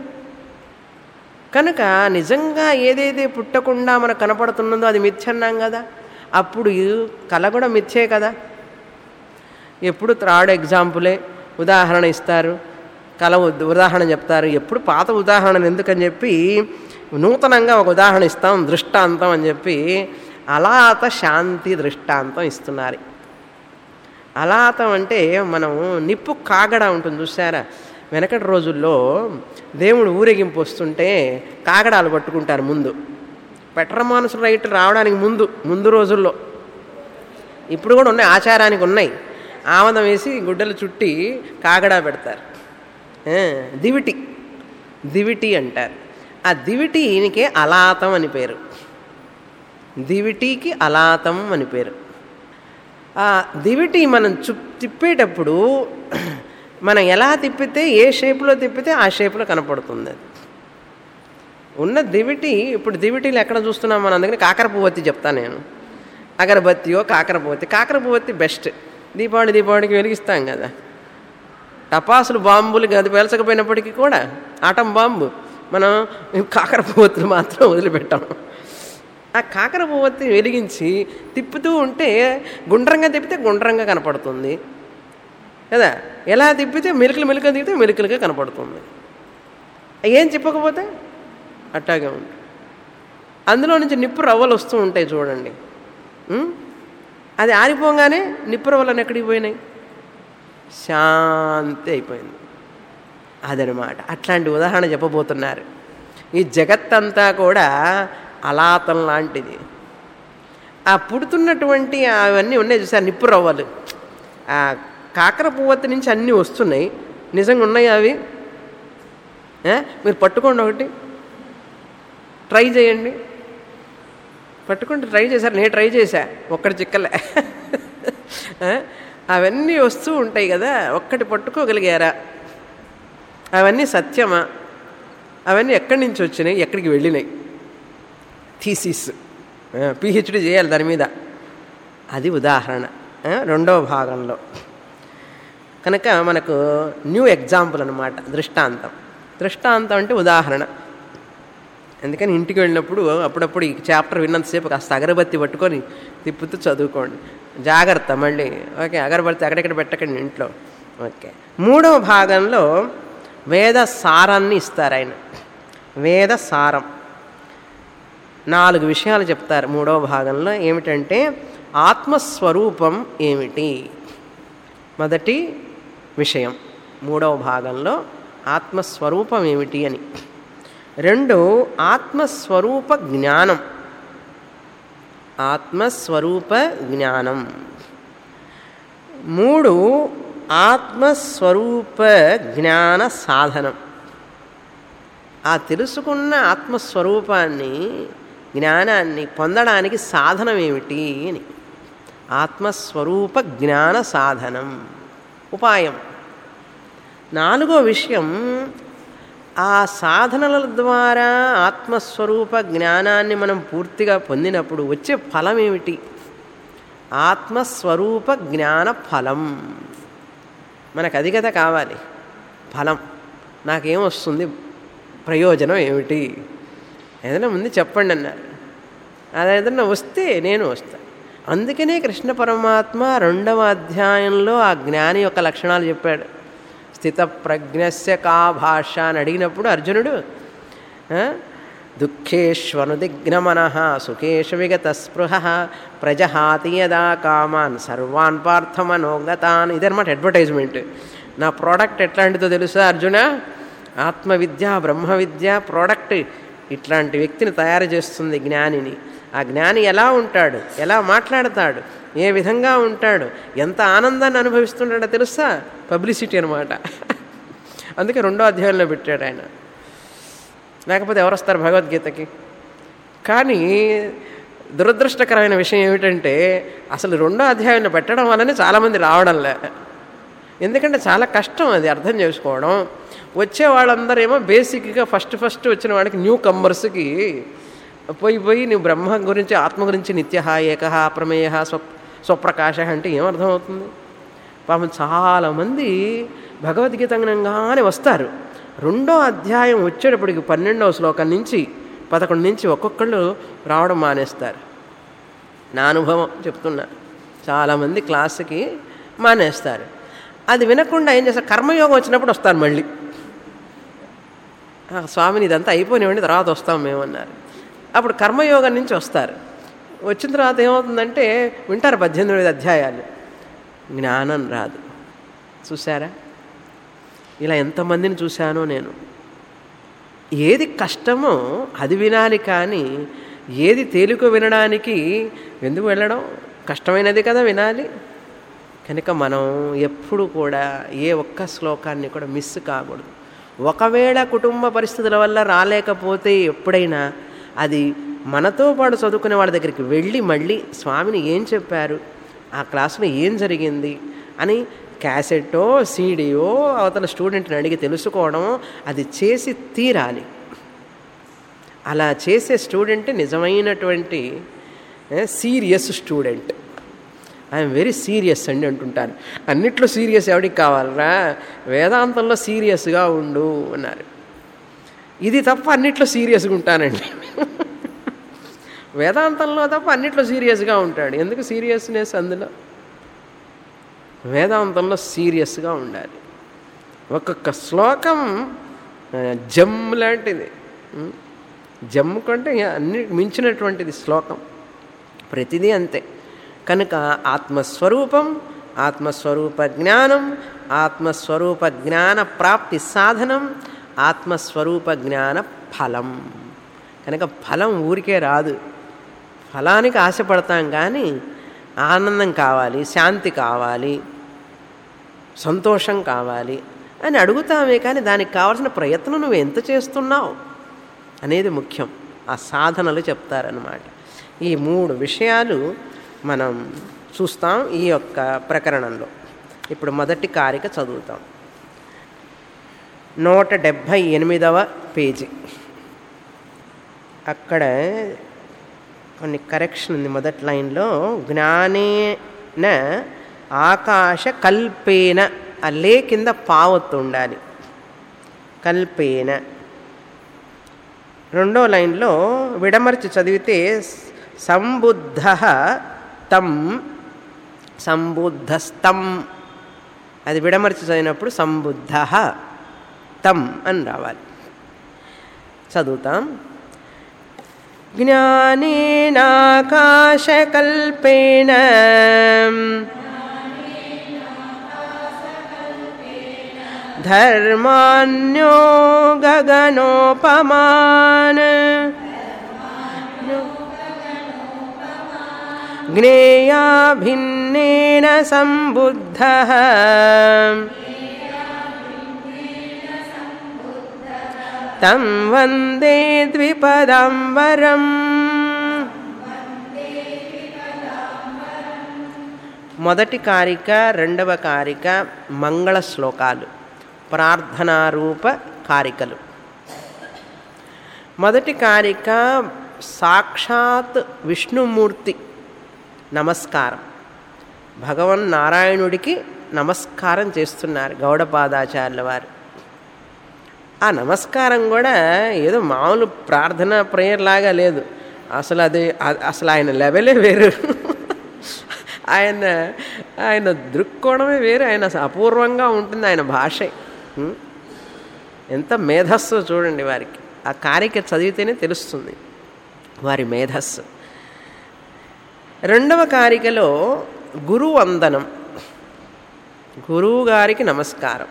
కనుక నిజంగా ఏదైతే పుట్టకుండా మనకు కనపడుతున్నదో అది మిథ్య అన్నాం కదా అప్పుడు కళ కూడా మిథ్యే కదా ఎప్పుడు త్రాడ్ ఎగ్జాంపులే ఉదాహరణ ఇస్తారు కళ ఉద్- ఉదాహరణ చెప్తారు ఎప్పుడు పాత ఉదాహరణ ఎందుకని చెప్పి నూతనంగా ఒక ఉదాహరణ ఇస్తాం దృష్టాంతం అని చెప్పి అలాత శాంతి దృష్టాంతం ఇస్తున్నారు అలాతం అంటే మనం నిప్పు కాగడ ఉంటుంది చూసారా వెనకటి రోజుల్లో దేవుడు ఊరేగింపు వస్తుంటే కాగడాలు పట్టుకుంటారు ముందు పెట్రమానుసు రైట్ రావడానికి ముందు ముందు రోజుల్లో ఇప్పుడు కూడా ఉన్నాయి ఆచారానికి ఉన్నాయి ఆమదం వేసి గుడ్డలు చుట్టి కాగడా పెడతారు ఆ, దివిటి దివిటి అంటారు ఆ దివిటికే అలాతం అని పేరు దివిటికి అలాతం అని పేరు ఆ దివిటి మనం చు తిప్పేటప్పుడు మనం ఎలా తిప్పితే ఏ షేప్లో తిప్పితే ఆ షేప్లో కనపడుతుంది అది ఉన్న దివిటి ఇప్పుడు దివిటీలు ఎక్కడ చూస్తున్నాం మనం అందుకని కాకర పువ్వత్తి చెప్తాను నేను అగరబత్తియో కాకర పువ్వత్తి కాకర పువ్వత్తి బెస్ట్ దీపావళి దీపావళికి వెలిగిస్తాం కదా టపాసులు బాంబులు అది పేల్చకపోయినప్పటికీ కూడా ఆటం బాంబు మనం కాకర పువ్వత్తులు మాత్రం వదిలిపెట్టాం ఆ కాకర పువ్వత్తి వెలిగించి తిప్పుతూ ఉంటే గుండ్రంగా తిప్పితే గుండ్రంగా కనపడుతుంది కదా ఎలా తిప్పితే మెలికలు మెలికలు తిప్పితే మెలికలుగా కనపడుతుంది ఏం చెప్పకపోతే అట్టాగే ఉంటుంది అందులో నుంచి నిప్పు రవ్వలు వస్తూ ఉంటాయి చూడండి ఉం? అది ఆరిపోగానే నిప్పు రవ్వలను ఎక్కడికి పోయినాయి శాంతి అయిపోయింది అదనమాట అట్లాంటి ఉదాహరణ చెప్పబోతున్నారు ఈ జగత్తంతా కూడా అలాతం లాంటిది ఆ పుడుతున్నటువంటి అవన్నీ ఉన్నాయి చూసారు నిప్పు రవ్వలు ఆ కాకర పువ్వత్తి నుంచి అన్నీ వస్తున్నాయి నిజంగా ఉన్నాయి అవి ఏ? మీరు పట్టుకోండి ఒకటి ట్రై చేయండి పట్టుకుంటే ట్రై చేశారు నేను ట్రై చేశా ఒక్కటి చిక్కలే ఆ? అవన్నీ వస్తూ ఉంటాయి కదా ఒక్కటి పట్టుకోగలిగారా అవన్నీ సత్యమా అవన్నీ ఎక్కడి నుంచి వచ్చినాయి ఎక్కడికి వెళ్ళినాయి థీసిస్ పిహెచ్డి చేయాలి దాని మీద అది ఉదాహరణ ఆ, రెండవ భాగంలో కనుక మనకు న్యూ ఎగ్జాంపుల్ అనమాట దృష్టాంతం దృష్టాంతం అంటే ఉదాహరణ అందుకని ఇంటికి వెళ్ళినప్పుడు అప్పుడప్పుడు ఈ చాప్టర్ విన్నంతసేపు కాస్త అగరబత్తి పట్టుకొని తిప్పుతూ చదువుకోండి జాగ్రత్త మళ్ళీ ఓకే అగరబత్తి అక్కడెక్కడ పెట్టకండి ఇంట్లో ఓకే మూడవ భాగంలో వేద సారాన్ని ఇస్తారు ఆయన వేద సారం నాలుగు విషయాలు చెప్తారు మూడవ భాగంలో ఏమిటంటే ఆత్మస్వరూపం ఏమిటి మొదటి విషయం మూడవ భాగంలో ఆత్మస్వరూపం ఏమిటి అని రెండు ఆత్మస్వరూప జ్ఞానం ఆత్మస్వరూప జ్ఞానం మూడు ఆత్మస్వరూప జ్ఞాన సాధనం ఆ తెలుసుకున్న ఆత్మస్వరూపాన్ని జ్ఞానాన్ని పొందడానికి సాధనం ఏమిటి అని ఆత్మస్వరూప జ్ఞాన సాధనం ఉపాయం నాలుగో విషయం ఆ సాధనల ద్వారా ఆత్మస్వరూప జ్ఞానాన్ని మనం పూర్తిగా పొందినప్పుడు వచ్చే ఫలం ఏమిటి ఆత్మస్వరూప జ్ఞాన ఫలం మనకు అది కదా కావాలి ఫలం నాకేం వస్తుంది ప్రయోజనం ఏమిటి ఏదైనా ముందు చెప్పండి అన్నారు అది ఏదైనా వస్తే నేను వస్తా అందుకనే కృష్ణ పరమాత్మ రెండవ అధ్యాయంలో ఆ జ్ఞాని యొక్క లక్షణాలు చెప్పాడు స్థిత ప్రజ్ఞస్య కా భాష అని అడిగినప్పుడు అర్జునుడు ఆ, దుఃఖేష్వనుదిగ్నమన సుఖేషు విగత స్పృహ ప్రజహాతి యదా కామాన్ సర్వాన్ పార్థమనోగతాన్ ఇదనమాట అడ్వర్టైజ్మెంట్ నా ప్రోడక్ట్ ఎట్లాంటిదో తెలుసా అర్జున ఆత్మవిద్య బ్రహ్మ విద్య ప్రోడక్ట్ ఇట్లాంటి వ్యక్తిని తయారు చేస్తుంది జ్ఞానిని ఆ జ్ఞాని ఎలా ఉంటాడు ఎలా మాట్లాడతాడు ఏ విధంగా ఉంటాడు ఎంత ఆనందాన్ని అనుభవిస్తుంటాడో తెలుసా పబ్లిసిటీ అనమాట అందుకే రెండో అధ్యాయంలో పెట్టాడు ఆయన లేకపోతే ఎవరు వస్తారు భగవద్గీతకి కానీ దురదృష్టకరమైన విషయం ఏమిటంటే అసలు రెండో అధ్యాయంలో పెట్టడం వల్లనే చాలామంది రావడంలే ఎందుకంటే చాలా కష్టం అది అర్థం చేసుకోవడం వచ్చే వాళ్ళందరూ ఏమో బేసిక్గా ఫస్ట్ ఫస్ట్ వచ్చిన వాడికి న్యూ కమ్మర్స్కి పోయి పోయి నువ్వు బ్రహ్మ గురించి ఆత్మ గురించి నిత్య ఏక అప్రమేయ స్వ స్వప్రకాశ అంటే ఏమర్థమవుతుంది పాపం చాలామంది భగవద్గీత జ్ఞానంగానే వస్తారు రెండో అధ్యాయం వచ్చేటప్పటికి పన్నెండవ శ్లోకం నుంచి పదకొండు నుంచి ఒక్కొక్కళ్ళు రావడం మానేస్తారు నా అనుభవం చెప్తున్నా చాలామంది క్లాస్కి మానేస్తారు అది వినకుండా ఏం చేస్తారు కర్మయోగం వచ్చినప్పుడు వస్తారు మళ్ళీ "ఆ, స్వామిని ఇదంతా అయిపోయినామండి తర్వాత వస్తాం మేము అన్నారు అప్పుడు కర్మయోగం నుంచి వస్తారు వచ్చిన తర్వాత ఏమవుతుందంటే వింటారు పద్దెనిమిది అధ్యాయాలు జ్ఞానం రాదు చూసారా ఇలా ఎంతమందిని చూశానో నేను ఏది కష్టమో అది వినాలి కానీ ఏది తేలిక వినడానికి ఎందుకు వెళ్ళడం కష్టమైనది కదా వినాలి కనుక మనం ఎప్పుడు కూడా ఏ ఒక్క శ్లోకాన్ని కూడా మిస్ కాకూడదు ఒకవేళ కుటుంబ పరిస్థితుల వల్ల రాలేకపోతే ఎప్పుడైనా అది మనతో పాటు చదువుకునే వాళ్ళ దగ్గరికి వెళ్ళి మళ్ళీ స్వామిని ఏం చెప్పారు ఆ క్లాసులో ఏం జరిగింది అని క్యాసెట్టో సీడీయో అవతల స్టూడెంట్ని అడిగి తెలుసుకోవడం అది చేసి తీరాలి అలా చేసే స్టూడెంట్ నిజమైనటువంటి serious student I'm very serious అండి అంటుంటాను అన్నిట్లో సీరియస్ ఎవరికి కావాలరా వేదాంతంలో సీరియస్గా ఉండు అన్నారు ఇది తప్ప అన్నిట్లో సీరియస్గా ఉంటానండి వేదాంతంలో తప్ప అన్నిట్లో సీరియస్గా ఉంటాడు ఎందుకు సీరియస్నెస్ అందులో వేదాంతంలో సీరియస్గా ఉండాలి ఒక్కొక్క శ్లోకం ఆ, జమ్ లాంటిది ఉం? జమ్ కంటే ఇక అన్ని మించినటువంటిది శ్లోకం ప్రతిదీ అంతే కనుక ఆత్మస్వరూపం ఆత్మస్వరూప జ్ఞానం ఆత్మస్వరూప జ్ఞాన ప్రాప్తి సాధనం ఆత్మస్వరూప జ్ఞాన ఫలం కనుక ఫలం ఊరికే రాదు ఫలానికి ఆశపడతాం కానీ ఆనందం కావాలి శాంతి కావాలి సంతోషం కావాలి అని అడుగుతామే కానీ దానికి కావాల్సిన ప్రయత్నం నువ్వు ఎంత చేస్తున్నావు అనేది ముఖ్యం ఆ సాధనలు చెప్తారనమాట ఈ మూడు విషయాలు మనం చూస్తాం ఈ యొక్క ప్రకరణంలో ఇప్పుడు మొదటి కారిక చదువుతాం నూట డెబ్భై ఎనిమిదవ పేజీ అక్కడ కొన్ని కరెక్షన్ ఉంది మొదటి లైన్లో జ్ఞానేన ఆకాశ కల్పేన ఆ లే కింద పావత్తు ఉండాలి కల్పేన రెండో లైన్లో విడమర్చి చదివితే సంబుద్ధ తం సంబుద్ధస్తం అది విడమర్చి చదివినప్పుడు సంబుద్ధ తం అని రావాలి చదువుతాం జ్ఞానేనాకాశకల్పేన ధర్మాన్యో గగనోపమాన్ జ్ఞేయా భిన్నేన సంబుద్ధ తం వందే ద్విపదాంబరం మొదటి కారిక రెండవ కారిక మంగళ శ్లోకాలు ప్రార్థనారూప కారికలు మొదటి కారిక సాక్షాత్ విష్ణుమూర్తి నమస్కారం భగవన్ నారాయణుడికి నమస్కారం చేస్తున్నారు గౌడపాదాచార్యుల వారు ఆ నమస్కారం కూడా ఏదో మామూలు ప్రార్థన ప్రేయర్ లాగా లేదు అసలు అది అ- అసలు ఆయన లెవెలే వేరు ఆయన ఆయన దృక్కోణమే వేరు ఆయన అపూర్వంగా ఉంటుంది ఆయన భాష ఉం? ఎంత మేధస్సు చూడండి వారికి ఆ కారిక చదివితేనే తెలుస్తుంది వారి మేధస్సు రెండవ కారికలో గురు వందనం గురువు గారికి నమస్కారం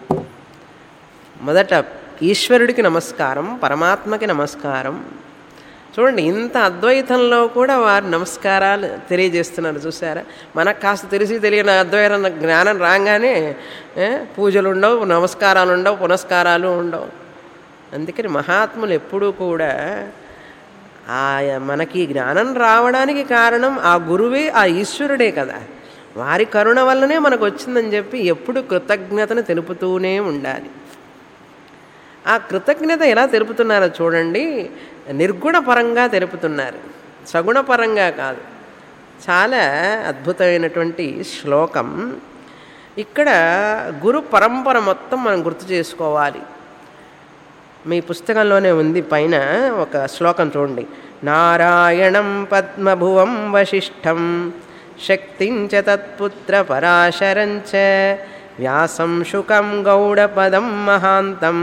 మొదట ఈశ్వరుడికి నమస్కారం పరమాత్మకి నమస్కారం చూడండి ఇంత అద్వైతంలో కూడా వారు నమస్కారాలు తెలియజేస్తున్నారు చూసారా మనకు కాస్త తెలిసి తెలియని అద్వైత జ్ఞానం రాగానే ఏ, పూజలు ఉండవు నమస్కారాలు ఉండవు పునస్కారాలు ఉండవు అందుకని మహాత్ములు ఎప్పుడూ కూడా ఆ మనకి జ్ఞానం రావడానికి కారణం ఆ గురువే ఆ ఈశ్వరుడే కదా వారి కరుణ వల్లనే మనకు వచ్చిందని చెప్పి ఎప్పుడు కృతజ్ఞతను తెలుపుతూనే ఉండాలి ఆ కృతజ్ఞత ఎలా తెలుపుతున్నారో చూడండి నిర్గుణ పరంగా తెలుపుతున్నారు సగుణ పరంగా కాదు చాలా అద్భుతమైనటువంటి శ్లోకం ఇక్కడ గురు పరంపర మొత్తం మనం గుర్తు చేసుకోవాలి మీ పుస్తకంలోనే ఉంది పైన ఒక శ్లోకం చూడండి నారాయణం పద్మభువం వశిష్టం శక్తించ తత్పుత్ర పరాశరంచ వ్యాసం శుకం గౌడపదం మహాంతం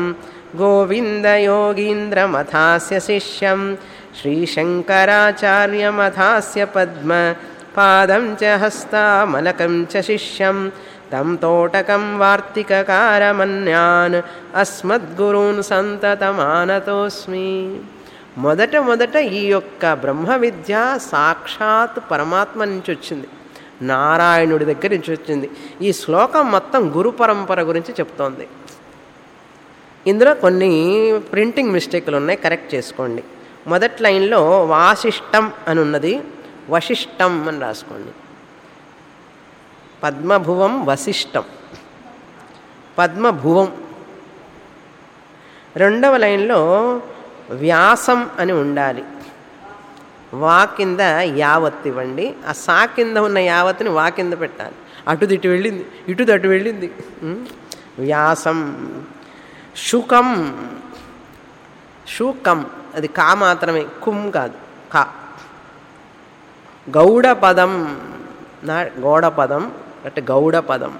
గోవిందయోగీంద్రమథాస్య శిష్యం శ్రీశంకరాచార్యమథాస్య పద్మ పాదం చ హస్తామలకం చ శిష్యం తం తోటకం వార్తికకారమన్యాన్ అస్మద్గురూన్ సంతతమానతోస్మి మొదట మొదట ఈ యొక్క బ్రహ్మ విద్య సాక్షాత్ పరమాత్మ నుంచి వచ్చింది నారాయణుడి దగ్గర నుంచి వచ్చింది ఈ శ్లోకం మొత్తం గురు పరంపర గురించి చెప్తోంది ఇందులో కొన్ని ప్రింటింగ్ మిస్టేక్లు ఉన్నాయి కరెక్ట్ చేసుకోండి మొదటి లైన్లో వాసిష్టం అని ఉన్నది వశిష్టం అని రాసుకోండి పద్మభువం వశిష్టం పద్మభువం రెండవ లైన్లో వ్యాసం అని ఉండాలి వా కింద యావత్ ఇవ్వండి ఆ సా కింద ఉన్న యావత్ని వా కింద పెట్టాలి అటుది ఇటు వెళ్ళింది ఇటుది అటు వెళ్ళింది ఉం? వ్యాసం శుకం శుకం అది కా మాత్రమే కుం కాదు కా గౌడ పదం నా గౌడ పదం అంటే గౌడ పదం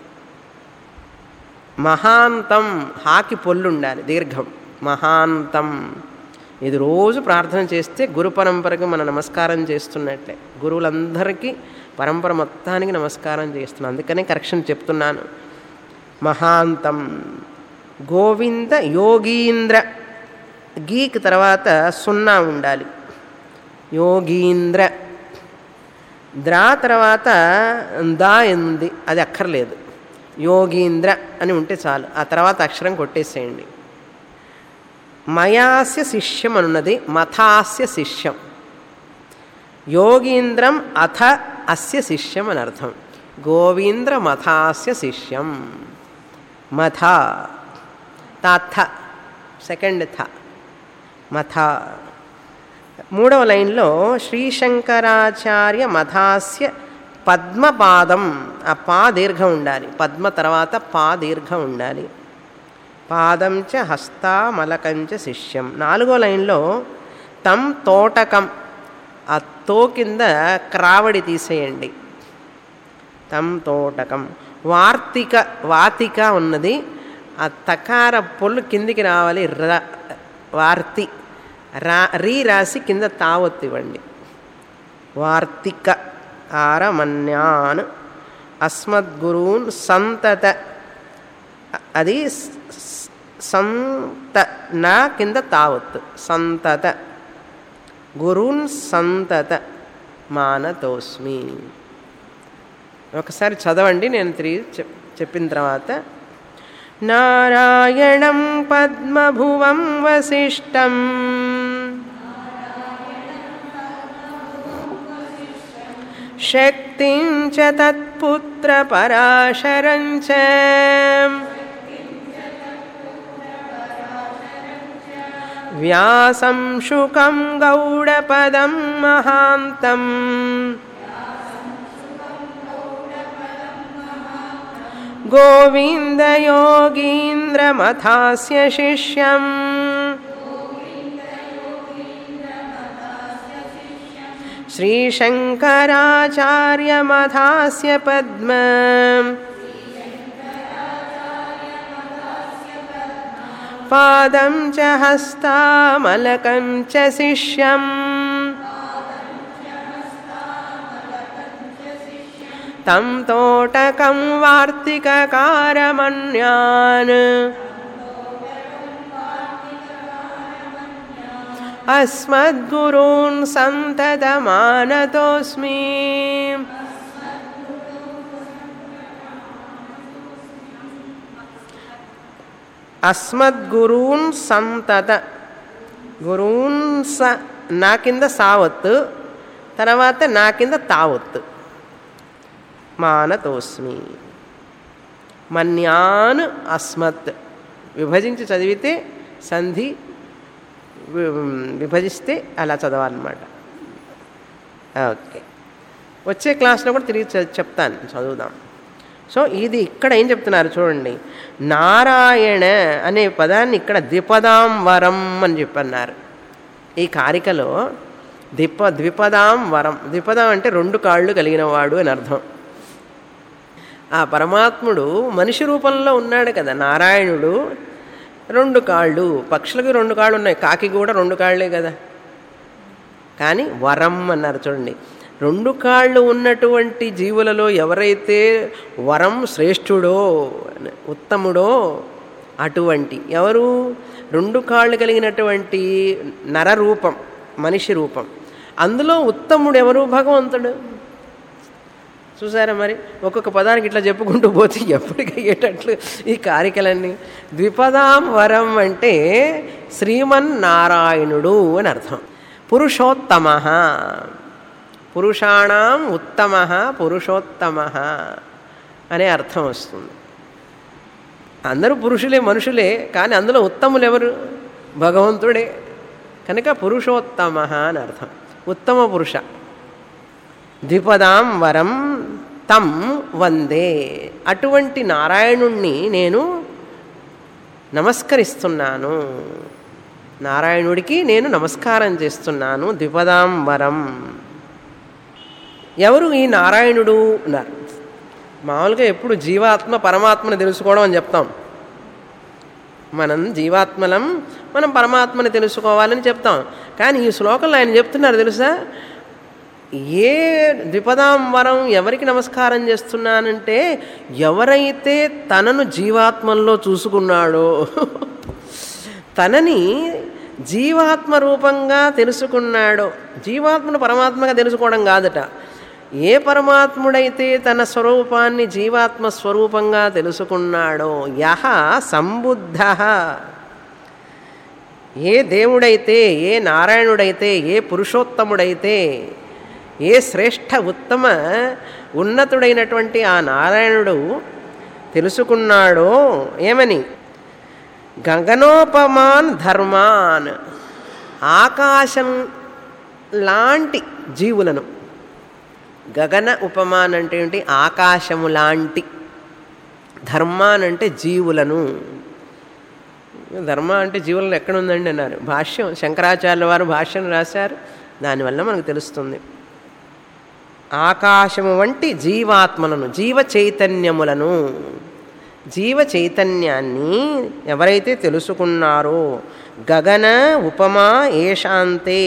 మహాంతం హాకి పొల్లు ఉండాలి దీర్ఘం మహాంతం ఇది రోజు ప్రార్థన చేస్తే గురు పరంపరకు మనం నమస్కారం చేస్తున్నట్లే గురువులందరికీ పరంపర మొత్తానికి నమస్కారం చేస్తున్నాను అందుకనే కరెక్షన్ చెప్తున్నాను మహాంతం గోవింద యోగీంద్ర గీక్ తర్వాత సున్నా ఉండాలి యోగీంద్ర ద్రా తర్వాత దా ఉంది అది అక్కర్లేదు యోగీంద్ర అని ఉంటే చాలు ఆ తర్వాత అక్షరం కొట్టేసేయండి మయాస్య శిష్యం అనున్నది మథాస్య శిష్యం యోగీంద్రం అథ అస్య శిష్యం అని అర్థం గోవీంద్ర మథాస్య శిష్యం మథ తాథ సెకండ్ థ మథ మూడవ లైన్లో శ్రీశంకరాచార్య మథాస్య పద్మపాదం ఆ పా దీర్ఘం ఉండాలి పద్మ తర్వాత పా దీర్ఘం ఉండాలి పాదం చ హస్తామలకం చ శిష్యం నాలుగో లైన్లో తం తోటకం ఆ తో కింద క్రావడి తీసేయండి తం తోటకం వార్తిక వాతిక ఉన్నది ఆ తకార పొల్లు కిందికి రావాలి ర వార్తి రా రీ రాసి కింద తావొత్తి ఇవ్వండి వార్తిక ఆరమన్యాన్ అస్మద్గురూన్ సంతత అది సంత నా కింద తావత్తు సంతత గురూన్ సంతత మానతోస్మి ఒకసారి చదవండి నేను తిరిగి చెప్ చెప్పిన తర్వాత నారాయణం పద్మభువం వశిష్టం శక్తిం చ తత్పుత్ర పరాశరం చ వ్యాసం శుకం గౌడపదం మహాంతం గోవిందయోగీంద్రమథాస్య శిష్యం శ్రీశంకరాచార్యమథాస్య పద్మ పాదం చ హస్తామలకం చ శిష్యం తం తోటకం వార్తికకారమన్యాన్ అస్మద్గురూన్ సంతతమానతోస్మి అస్మద్గురూన్ సంతత గురూన్ స నా కింద సావత్ తర్వాత నా కింద తావత్ మానతోస్మి మన్యాన్ అస్మత్ విభజించి చదివితే సంధి వి- విభజిస్తే అలా చదవాలన్నమాట ఓకే వచ్చే క్లాస్లో కూడా తిరిగి చె- చెప్తాను చదువుదాం సో ఇది ఇక్కడ ఏం చెప్తున్నారు చూడండి నారాయణ అనే పదాన్ని ఇక్కడ ద్విపదాం వరం అని చెప్పన్నారు ఈ కారికలో ద్విప ద్విపదాం వరం ద్విపదం అంటే రెండు కాళ్ళు కలిగిన వాడు అని అర్థం ఆ పరమాత్ముడు మనిషి రూపంలో ఉన్నాడు కదా నారాయణుడు రెండు కాళ్ళు పక్షులకి రెండు కాళ్ళు ఉన్నాయి కాకి కూడా రెండు కాళ్ళే కదా కానీ వరం అన్నారు చూడండి రెండు కాళ్ళు ఉన్నటువంటి జీవులలో ఎవరైతే వరం శ్రేష్ఠుడో ఉత్తముడో అటువంటి ఎవరు రెండు కాళ్ళు కలిగినటువంటి నర రూపం మనిషి రూపం అందులో ఉత్తముడు ఎవరు భగవంతుడు చూసారా మరి ఒక్కొక్క పదానికి ఇట్లా చెప్పుకుంటూ పోతే ఎప్పటికి అయ్యేటట్లు ఈ కారికలన్నీ ద్విపదాం వరం అంటే శ్రీమన్నారాయణుడు అని అర్థం పురుషోత్తమ పురుషాణం ఉత్తమ పురుషోత్తమ అనే అర్థం వస్తుంది అందరూ పురుషులే మనుషులే కానీ అందులో ఉత్తములు ఎవరు భగవంతుడే కనుక పురుషోత్తమ అని అర్థం ఉత్తమ పురుష ద్విపదాం వరం తం వందే అటువంటి నారాయణుణ్ణి నేను నమస్కరిస్తున్నాను నారాయణుడికి నేను నమస్కారం చేస్తున్నాను ద్విపదాం వరం ఎవరు ఈ నారాయణుడు అన్నారు మామూలుగా ఎప్పుడు జీవాత్మ పరమాత్మని తెలుసుకోవడం అని చెప్తాం మనం జీవాత్మలం మనం పరమాత్మని తెలుసుకోవాలని చెప్తాం కానీ ఈ శ్లోకంలో ఆయన చెప్తున్నారు తెలుసా ఏ ద్విపదాం వరం ఎవరికి నమస్కారం చేస్తున్నానంటే ఎవరైతే తనను జీవాత్మల్లో చూసుకున్నాడో తనని జీవాత్మ రూపంగా తెలుసుకున్నాడో జీవాత్మను పరమాత్మగా తెలుసుకోవడం కాదట ఏ పరమాత్ముడైతే తన స్వరూపాన్ని జీవాత్మ స్వరూపంగా తెలుసుకున్నాడో యహ సంబుద్ధ ఏ దేవుడైతే ఏ నారాయణుడైతే ఏ పురుషోత్తముడైతే ఏ శ్రేష్ఠ ఉత్తమ ఉన్నతుడైనటువంటి ఆ నారాయణుడు తెలుసుకున్నాడో ఏమని గగనోపమాన్ ధర్మాన్ ఆకాశం లాంటి జీవులను గగన ఉపమాన్ అంటే ఏంటి ఆకాశము లాంటి ధర్మాన్ అంటే జీవులను ధర్మ అంటే జీవులను ఎక్కడ ఉందండి అన్నారు భాష్యం శంకరాచార్యుల వారు భాష్యం రాశారు దానివల్ల మనకు తెలుస్తుంది ఆకాశము వంటి జీవాత్మలను జీవ చైతన్యములను జీవ చైతన్యాన్ని ఎవరైతే తెలుసుకున్నారో గగన ఉపమా ఏషాంతే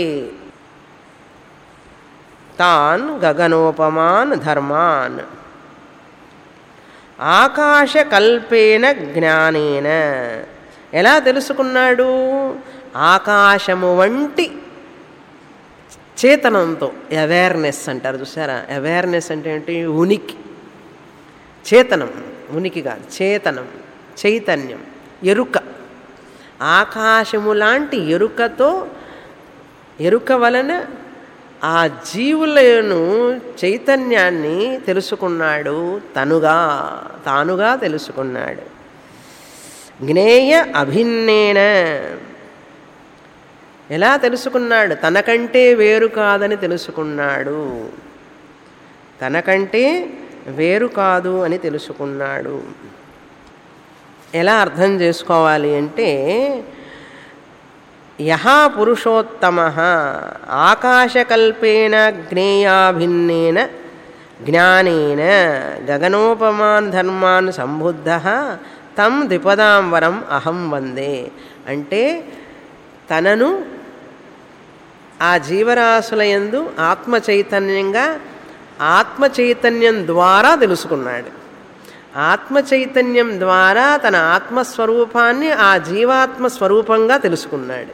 తాన్ గగనోపమాన్ ధర్మాన్ ఆకాశకల్పేన జ్ఞానేన ఎలా తెలుసుకున్నాడు ఆకాశము వంటి చేతనంతో అవేర్నెస్ అంటారు చూసారా అవేర్నెస్ అంటే ఏంటి ఉనికి చేతనం ఉనికి కాదు చేతనం చైతన్యం ఎరుక ఆకాశము లాంటి ఎరుకతో ఎరుక వలన ఆ జీవులను చైతన్యాన్ని తెలుసుకున్నాడు తనుగా తానుగా తెలుసుకున్నాడు జ్ఞేయ అభిన్నేన ఎలా తెలుసుకున్నాడు తనకంటే వేరు కాదని తెలుసుకున్నాడు తనకంటే వేరు కాదు అని తెలుసుకున్నాడు ఎలా అర్థం చేసుకోవాలి అంటే యహా పురుషోత్తమ ఆకాశకల్పేన జ్ఞేయాభిన్నేన జ్ఞానేన గగనోపమాన్ ధర్మాన్ సంబుద్ధ తం ద్విపదాంబరం అహం వందే అంటే తనను ఆ జీవరాశుల యందు ఆత్మ చైతన్యంగా ఆత్మ చైతన్యం ద్వారా తెలుసుకున్నాడు ఆత్మ చైతన్యం ద్వారా తన ఆత్మస్వరూపాన్ని ఆ జీవాత్మ స్వరూపంగా తెలుసుకున్నాడు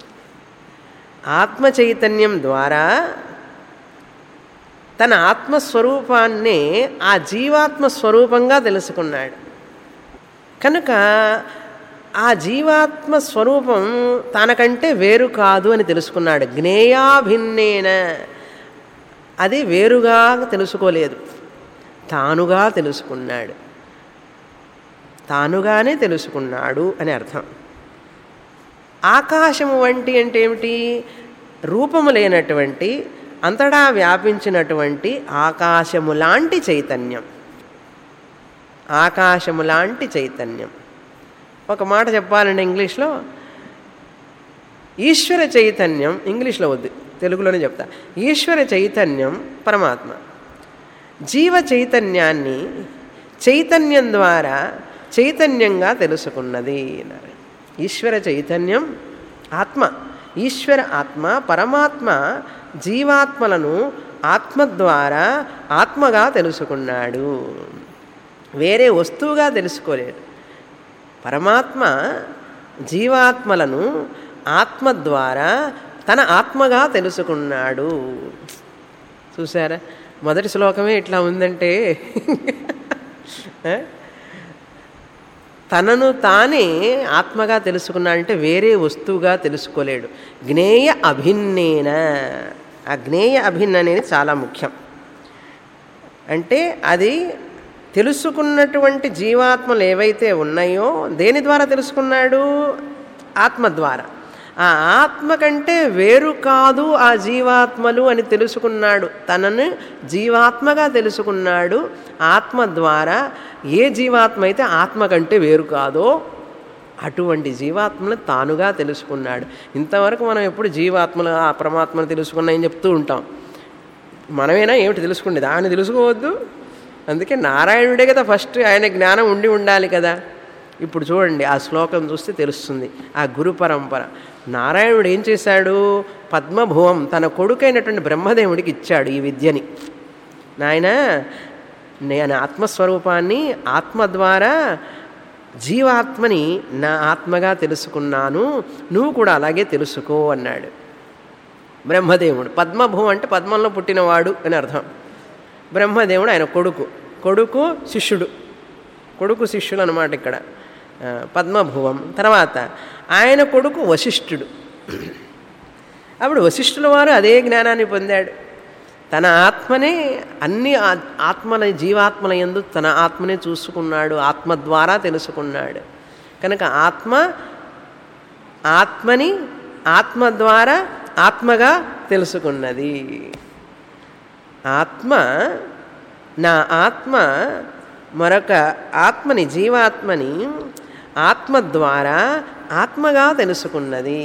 ఆత్మ చైతన్యం ద్వారా తన ఆత్మస్వరూపాన్నే ఆ జీవాత్మ స్వరూపంగా తెలుసుకున్నాడు కనుక ఆ జీవాత్మ స్వరూపం తనకంటే వేరు కాదు అని తెలుసుకున్నాడు జ్ఞేయాభిన్నేన అది వేరుగా తెలుసుకోలేదు తానుగా తెలుసుకున్నాడు తానుగానే తెలుసుకున్నాడు అని అర్థం ఆకాశము వంటి అంటే ఏమిటి రూపము లేనటువంటి అంతటా వ్యాపించినటువంటి ఆకాశము లాంటి చైతన్యం ఆకాశము లాంటి చైతన్యం ఒక మాట చెప్పాలంటే ఇంగ్లీష్లో ఈశ్వర చైతన్యం ఇంగ్లీష్లో వద్దు తెలుగులోనే చెప్తా ఈశ్వర చైతన్యం పరమాత్మ జీవ చైతన్యాన్ని చైతన్యం ద్వారా చైతన్యంగా తెలుసుకున్నది అన్నారు ఈశ్వర చైతన్యం ఆత్మ ఈశ్వర ఆత్మ పరమాత్మ జీవాత్మలను ఆత్మ ద్వారా ఆత్మగా తెలుసుకున్నాడు వేరే వస్తువుగా తెలుసుకోలేడు పరమాత్మ జీవాత్మలను ఆత్మ ద్వారా తన ఆత్మగా తెలుసుకున్నాడు చూసారా మొదటి శ్లోకమే ఇట్లా ఉందంటే తనను తానే ఆత్మగా తెలుసుకున్నాడంటే వేరే వస్తువుగా తెలుసుకోలేడు జ్ఞేయ అభిన్నేన ఆ జ్ఞేయ అభిన్న అనేది చాలా ముఖ్యం అంటే అది తెలుసుకున్నటువంటి జీవాత్మలు ఏవైతే ఉన్నాయో దేని ద్వారా తెలుసుకున్నాడు ఆత్మ ద్వారా ఆ ఆత్మ కంటే వేరు కాదు ఆ జీవాత్మలు అని తెలుసుకున్నాడు తనను జీవాత్మగా తెలుసుకున్నాడు ఆత్మ ద్వారా ఏ జీవాత్మ అయితే ఆత్మ కంటే వేరు కాదో అటువంటి జీవాత్మను తానుగా తెలుసుకున్నాడు ఇంతవరకు మనం ఎప్పుడు జీవాత్మలు ఆ పరమాత్మను తెలుసుకున్నాయని చెప్తూ ఉంటాం మనమేనా ఏమిటి తెలుసుకునేది ఆయన తెలుసుకోవద్దు అందుకే నారాయణుడే కదా ఫస్ట్ ఆయన జ్ఞానం ఉండి ఉండాలి కదా ఇప్పుడు చూడండి ఆ శ్లోకం చూస్తే తెలుస్తుంది ఆ గురు పరంపర నారాయణుడు ఏం చేశాడు పద్మభువం తన కొడుకైనటువంటి బ్రహ్మదేవుడికి ఇచ్చాడు ఈ విద్యని నాయన నేను ఆత్మస్వరూపాన్ని ఆత్మ ద్వారా జీవాత్మని నా ఆత్మగా తెలుసుకున్నాను నువ్వు కూడా అలాగే తెలుసుకో అన్నాడు బ్రహ్మదేవుడు పద్మభువం అంటే పద్మంలో పుట్టినవాడు అని అర్థం బ్రహ్మదేవుడు ఆయన కొడుకు కొడుకు శిష్యుడు కొడుకు శిష్యులు అనమాట ఇక్కడ పద్మభువం తర్వాత ఆయన కొడుకు వశిష్ఠుడు అప్పుడు వశిష్ఠుల వారు అదే జ్ఞానాన్ని పొందాడు తన ఆత్మనే అన్ని ఆత్మల జీవాత్మల ఎందు తన ఆత్మనే చూసుకున్నాడు ఆత్మ ద్వారా తెలుసుకున్నాడు కనుక ఆత్మ ఆత్మని ఆత్మ ద్వారా ఆత్మగా తెలుసుకున్నది ఆత్మ నా ఆత్మ మరొక ఆత్మని జీవాత్మని ఆత్మ ద్వారా ఆత్మగా తెలుసుకున్నది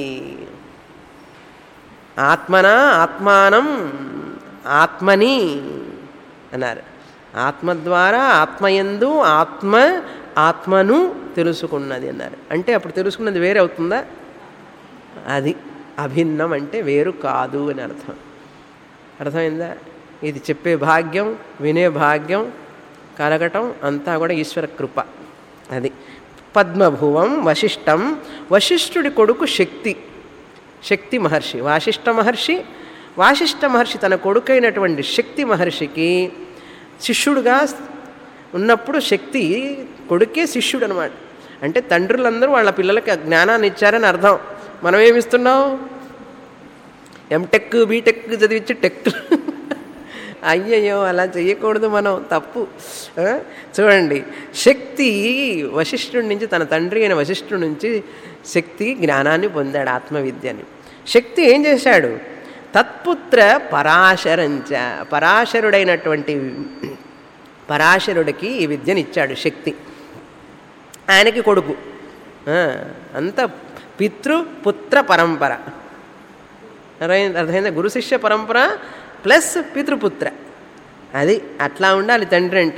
ఆత్మన ఆత్మానం ఆత్మని అన్నారు ఆత్మ ద్వారా ఆత్మయందు ఆత్మ ఆత్మను తెలుసుకున్నది అన్నారు అంటే అప్పుడు తెలుసుకున్నది వేరే అవుతుందా అది అభిన్నం అంటే వేరు కాదు అని అర్థం అర్థమైందా ఇది చెప్పే భాగ్యం వినే భాగ్యం కలగటం అంతా కూడా ఈశ్వర కృప అది పద్మభువం వశిష్టం వశిష్ఠుడి కొడుకు శక్తి శక్తి మహర్షి వాసిష్ఠ మహర్షి వాసిష్ఠ మహర్షి తన కొడుకైనటువంటి శక్తి మహర్షికి శిష్యుడుగా ఉన్నప్పుడు శక్తి కొడుకే శిష్యుడు అనమాట అంటే తండ్రులందరూ వాళ్ళ పిల్లలకి జ్ఞానాన్ని ఇచ్చారని అర్థం మనం ఏమిస్తున్నాం ఎంటెక్ బీటెక్ చదివించి టెక్ అయ్యయ్యో అలా చేయకూడదు మనం తప్పు చూడండి శక్తి వశిష్ఠుడి నుంచి తన తండ్రి అయిన వశిష్ఠుడి నుంచి శక్తి జ్ఞానాన్ని పొందాడు ఆత్మవిద్యని శక్తి ఏం చేశాడు తత్పుత్ర పరాశరంచ పరాశరుడైనటువంటి పరాశరుడికి ఈ విద్యని ఇచ్చాడు శక్తి ఆయనకి కొడుకు అంత పితృ పుత్ర పరంపర అర్థమైందా గురు శిష్య పరంపర ప్లస్ పితృపుత్ర అది అట్లా ఉండాలి తండ్రి అంటే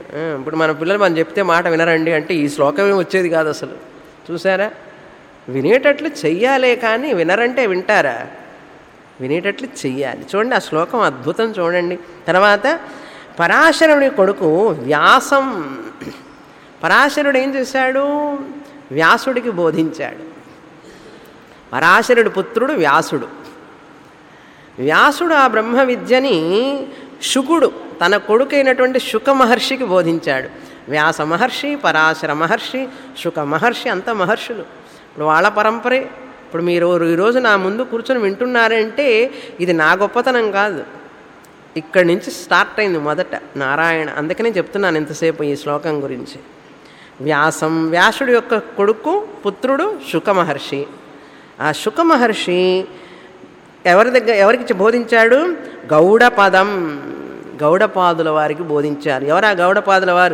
ఆ, ఇప్పుడు మన పిల్లలు మనం చెప్తే మాట వినరండి అంటే ఈ శ్లోకమే వచ్చేది కాదు అసలు చూసారా వినేటట్లు చెయ్యాలే కానీ వినరంటే వింటారా వినేటట్లు చెయ్యాలి చూడండి ఆ శ్లోకం అద్భుతం చూడండి తర్వాత పరాశరుడి కొడుకు వ్యాసం పరాశరుడు ఏం చేశాడు వ్యాసుడికి బోధించాడు పరాశరుడి పుత్రుడు వ్యాసుడు వ్యాసుడు ఆ బ్రహ్మ విద్యని శుకుడు తన కొడుకైనటువంటి శుక మహర్షికి బోధించాడు వ్యాస మహర్షి పరాశర మహర్షి శుక మహర్షి అంత మహర్షులు ఇప్పుడు వాళ్ళ పరంపరే ఇప్పుడు మీరు ఈరోజు నా ముందు కూర్చొని వింటున్నారంటే ఇది నా గొప్పతనం కాదు ఇక్కడి నుంచి స్టార్ట్ అయింది మొదట నారాయణ అందుకనే చెప్తున్నాను ఇంతసేపు ఈ శ్లోకం గురించి వ్యాసం వ్యాసుడి యొక్క కొడుకు పుత్రుడు శుక మహర్షి ఆ శుక మహర్షి ఎవరి దగ్గర ఎవరికి బోధించాడు గౌడపదం గౌడపాదుల వారికి బోధించారు ఎవరా గౌడపాదుల వారు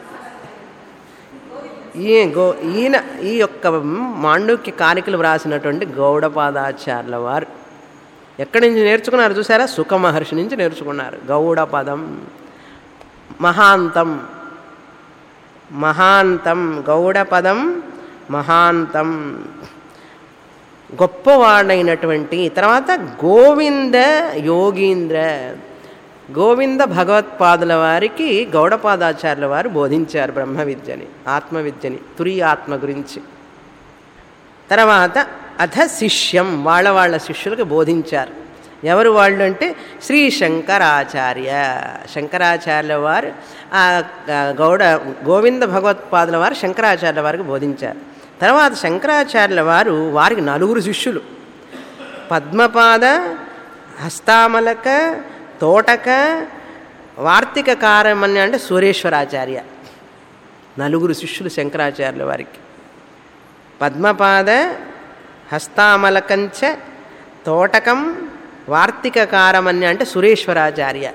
ఈ గో ఈయన ఈ యొక్క మాండుక్య కారికలు వ్రాసినటువంటి గౌడపాదాచార్యుల వారు ఎక్కడి నుంచి నేర్చుకున్నారు చూసారా సుఖ మహర్షి నుంచి నేర్చుకున్నారు గౌడపదం మహాంతం మహాంతం గౌడపదం మహాంతం గొప్పవాడైనటువంటి తర్వాత గోవింద యోగీంద్ర గోవింద భగవత్పాదుల వారికి గౌడపాదాచార్యుల వారు బోధించారు బ్రహ్మ విద్యని ఆత్మ విద్యని తురి ఆత్మ గురించి తర్వాత అధ శిష్యం వాళ్ళ వాళ్ళ శిష్యులకు బోధించారు ఎవరు వాళ్ళు అంటే శ్రీ శంకరాచార్య శంకరాచార్యుల వారు ఆ గౌడ గోవింద భగవత్పాదుల వారు శంకరాచార్యుల వారికి బోధించారు తర్వాత శంకరాచార్యుల వారు వారికి నలుగురు శిష్యులు పద్మపాద హస్తామలక తోటక వార్తిక కారమని అంటే సూరేశ్వరాచార్య నలుగురు శిష్యులు శంకరాచార్యుల వారికి పద్మపాద హస్తామలకంచ తోటకం వార్తికకారమని అంటే సురేశ్వరాచార్య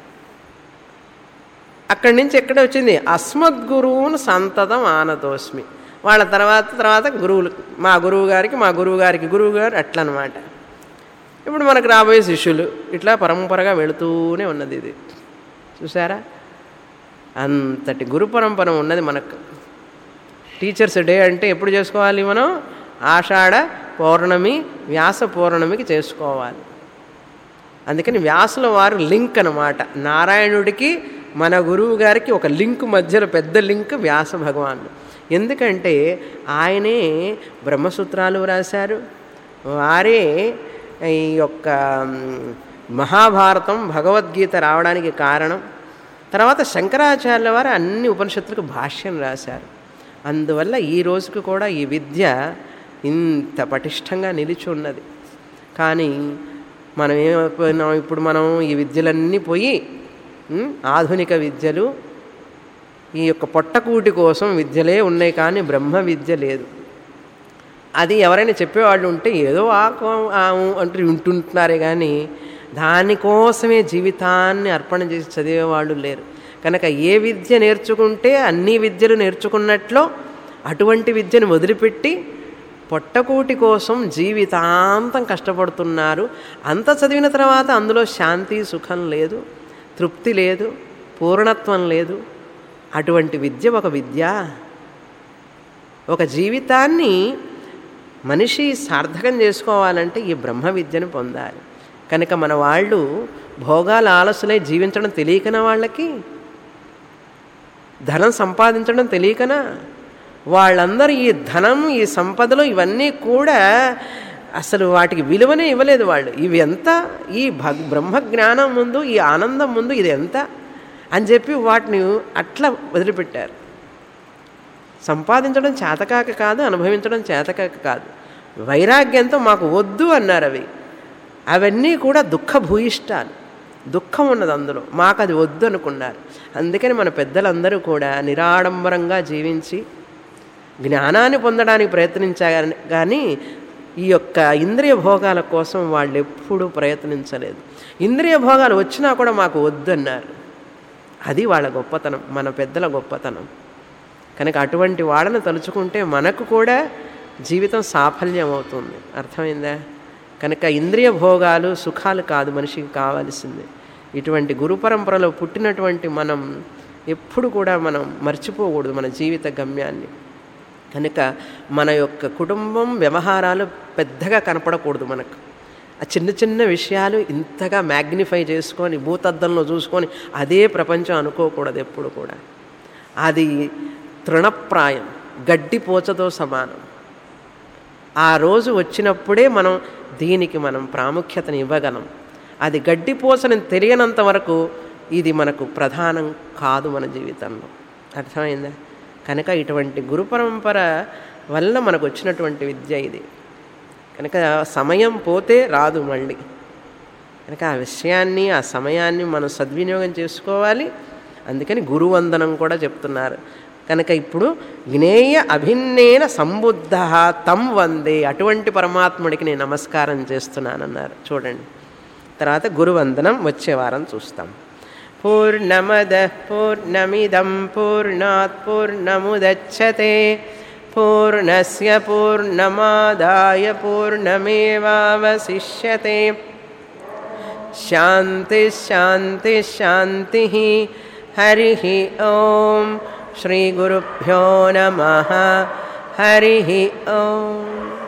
అక్కడి నుంచి ఎక్కడ వచ్చింది అస్మద్గురువును సంతతం ఆనతోస్మి వాళ్ళ తర్వాత తర్వాత గురువులు మా గురువు గారికి మా గురువు గారికి గురువు గారు అట్లనమాట ఇప్పుడు మనకు రాబోయే శిష్యులు ఇట్లా పరంపరగా వెళుతూనే ఉన్నది ఇది చూసారా అంతటి గురు పరంపర ఉన్నది మనకు టీచర్స్ డే అంటే ఎప్పుడు చేసుకోవాలి మనం ఆషాఢ పౌర్ణమి వ్యాస పౌర్ణమికి చేసుకోవాలి అందుకని వ్యాసుల వారు లింక్ అనమాట నారాయణుడికి మన గురువు గారికి ఒక లింక్ మధ్యలో పెద్ద లింక్ వ్యాస భగవానుడు ఎందుకంటే ఆయనే బ్రహ్మసూత్రాలు వ్రాశారు వారే ఈ యొక్క మహాభారతం భగవద్గీత రావడానికి కారణం తర్వాత శంకరాచార్యుల వారు అన్ని ఉపనిషత్తులకు భాష్యం రాశారు అందువల్ల ఈ రోజుకు కూడా ఈ విద్య ఇంత పటిష్టంగా నిలిచి ఉన్నది కానీ మనం ఏమైపోయినాం ఇప్పుడు మనం ఈ విద్యలన్నీ పోయి ఉం, ఆధునిక విద్యలు ఈ యొక్క పొట్టకూటి కోసం విద్యలే ఉన్నాయి కానీ బ్రహ్మ విద్య లేదు అది ఎవరైనా చెప్పేవాళ్ళు ఉంటే ఏదో ఆకు ఆము అంటూ వింటుంటున్నారే కానీ దానికోసమే జీవితాన్ని అర్పణ చేసి చదివేవాళ్ళు లేరు కనుక ఏ విద్య నేర్చుకుంటే అన్ని విద్యలు నేర్చుకున్నట్లో అటువంటి విద్యను వదిలిపెట్టి పొట్టకూటి కోసం జీవితాంతం కష్టపడుతున్నారు అంత చదివిన తర్వాత అందులో శాంతి సుఖం లేదు తృప్తి లేదు పూర్ణత్వం లేదు అటువంటి విద్య ఒక విద్య ఒక జీవితాన్ని మనిషి సార్థకం చేసుకోవాలంటే ఈ బ్రహ్మ విద్యను పొందాలి కనుక మన వాళ్ళు భోగాల ఆలస్యలై జీవించడం తెలియకనా వాళ్ళకి ధనం సంపాదించడం తెలియకనా వాళ్ళందరూ ఈ ధనం ఈ సంపదలు ఇవన్నీ కూడా అసలు వాటికి విలువనే ఇవ్వలేదు వాళ్ళు ఇవి ఎంత ఈ భగ్ బ్రహ్మ జ్ఞానం ముందు ఈ ఆనందం ముందు ఇది ఎంత అని చెప్పి వాటిని అట్లా వదిలిపెట్టారు సంపాదించడం చేతకాక కాదు అనుభవించడం చేతకాక కాదు వైరాగ్యంతో మాకు వద్దు అన్నారు అవి అవన్నీ కూడా దుఃఖ భూయిష్టాలు దుఃఖం ఉన్నది అందులో మాకు అది వద్దు అనుకున్నారు అందుకని మన పెద్దలందరూ కూడా నిరాడంబరంగా జీవించి జ్ఞానాన్ని పొందడానికి ప్రయత్నించారు కానీ ఈ యొక్క ఇంద్రియ భోగాల కోసం వాళ్ళు ఎప్పుడూ ప్రయత్నించలేదు ఇంద్రియ భోగాలు వచ్చినా కూడా మాకు వద్దన్నారు అది వాళ్ళ గొప్పతనం మన పెద్దల గొప్పతనం కనుక అటువంటి వాళ్ళని తలుచుకుంటే మనకు కూడా జీవితం సాఫల్యం అవుతుంది అర్థమైందా కనుక ఇంద్రియ భోగాలు సుఖాలు కాదు మనిషికి కావాల్సింది ఇటువంటి గురు పరంపరలో పుట్టినటువంటి మనం ఎప్పుడు కూడా మనం మర్చిపోకూడదు మన జీవిత గమ్యాన్ని కనుక మన యొక్క కుటుంబం వ్యవహారాలు పెద్దగా కనపడకూడదు మనకు ఆ చిన్న చిన్న విషయాలు ఇంతగా మ్యాగ్నిఫై చేసుకొని భూతద్దంలో చూసుకొని అదే ప్రపంచం అనుకోకూడదు ఎప్పుడు కూడా అది తృణప్రాయం గడ్డి పోచతో సమానం ఆ రోజు వచ్చినప్పుడే మనం దీనికి మనం ప్రాముఖ్యతను ఇవ్వగలం అది గడ్డిపోసని తెలియనంత వరకు ఇది మనకు ప్రధానం కాదు మన జీవితంలో అర్థమైందా కనుక ఇటువంటి గురు పరంపర వల్ల మనకు వచ్చినటువంటి విద్య ఇది కనుక సమయం పోతే రాదు మళ్ళీ కనుక ఆ విషయాన్ని ఆ సమయాన్ని మనం సద్వినియోగం చేసుకోవాలి అందుకని గురువందనం కూడా చెప్తున్నారు కనుక ఇప్పుడు జ్ఞేయ అభిన్నేన సంబుద్ధ తం వందే అటువంటి పరమాత్ముడికి నేను నమస్కారం చేస్తున్నానన్నారు చూడండి తర్వాత గురువందనం వచ్చే వారం చూస్తాం పూర్ణమద పూర్ణమిదం పూర్ణాత్ పూర్ణముదచ్చతే పూర్ణస్య పూర్ణమాదాయ పూర్ణమేవావశిష్యతే శాంతి శాంతి శాంతి హరి ఓం శ్రీ గురుభ్యో నమ హరి ఓం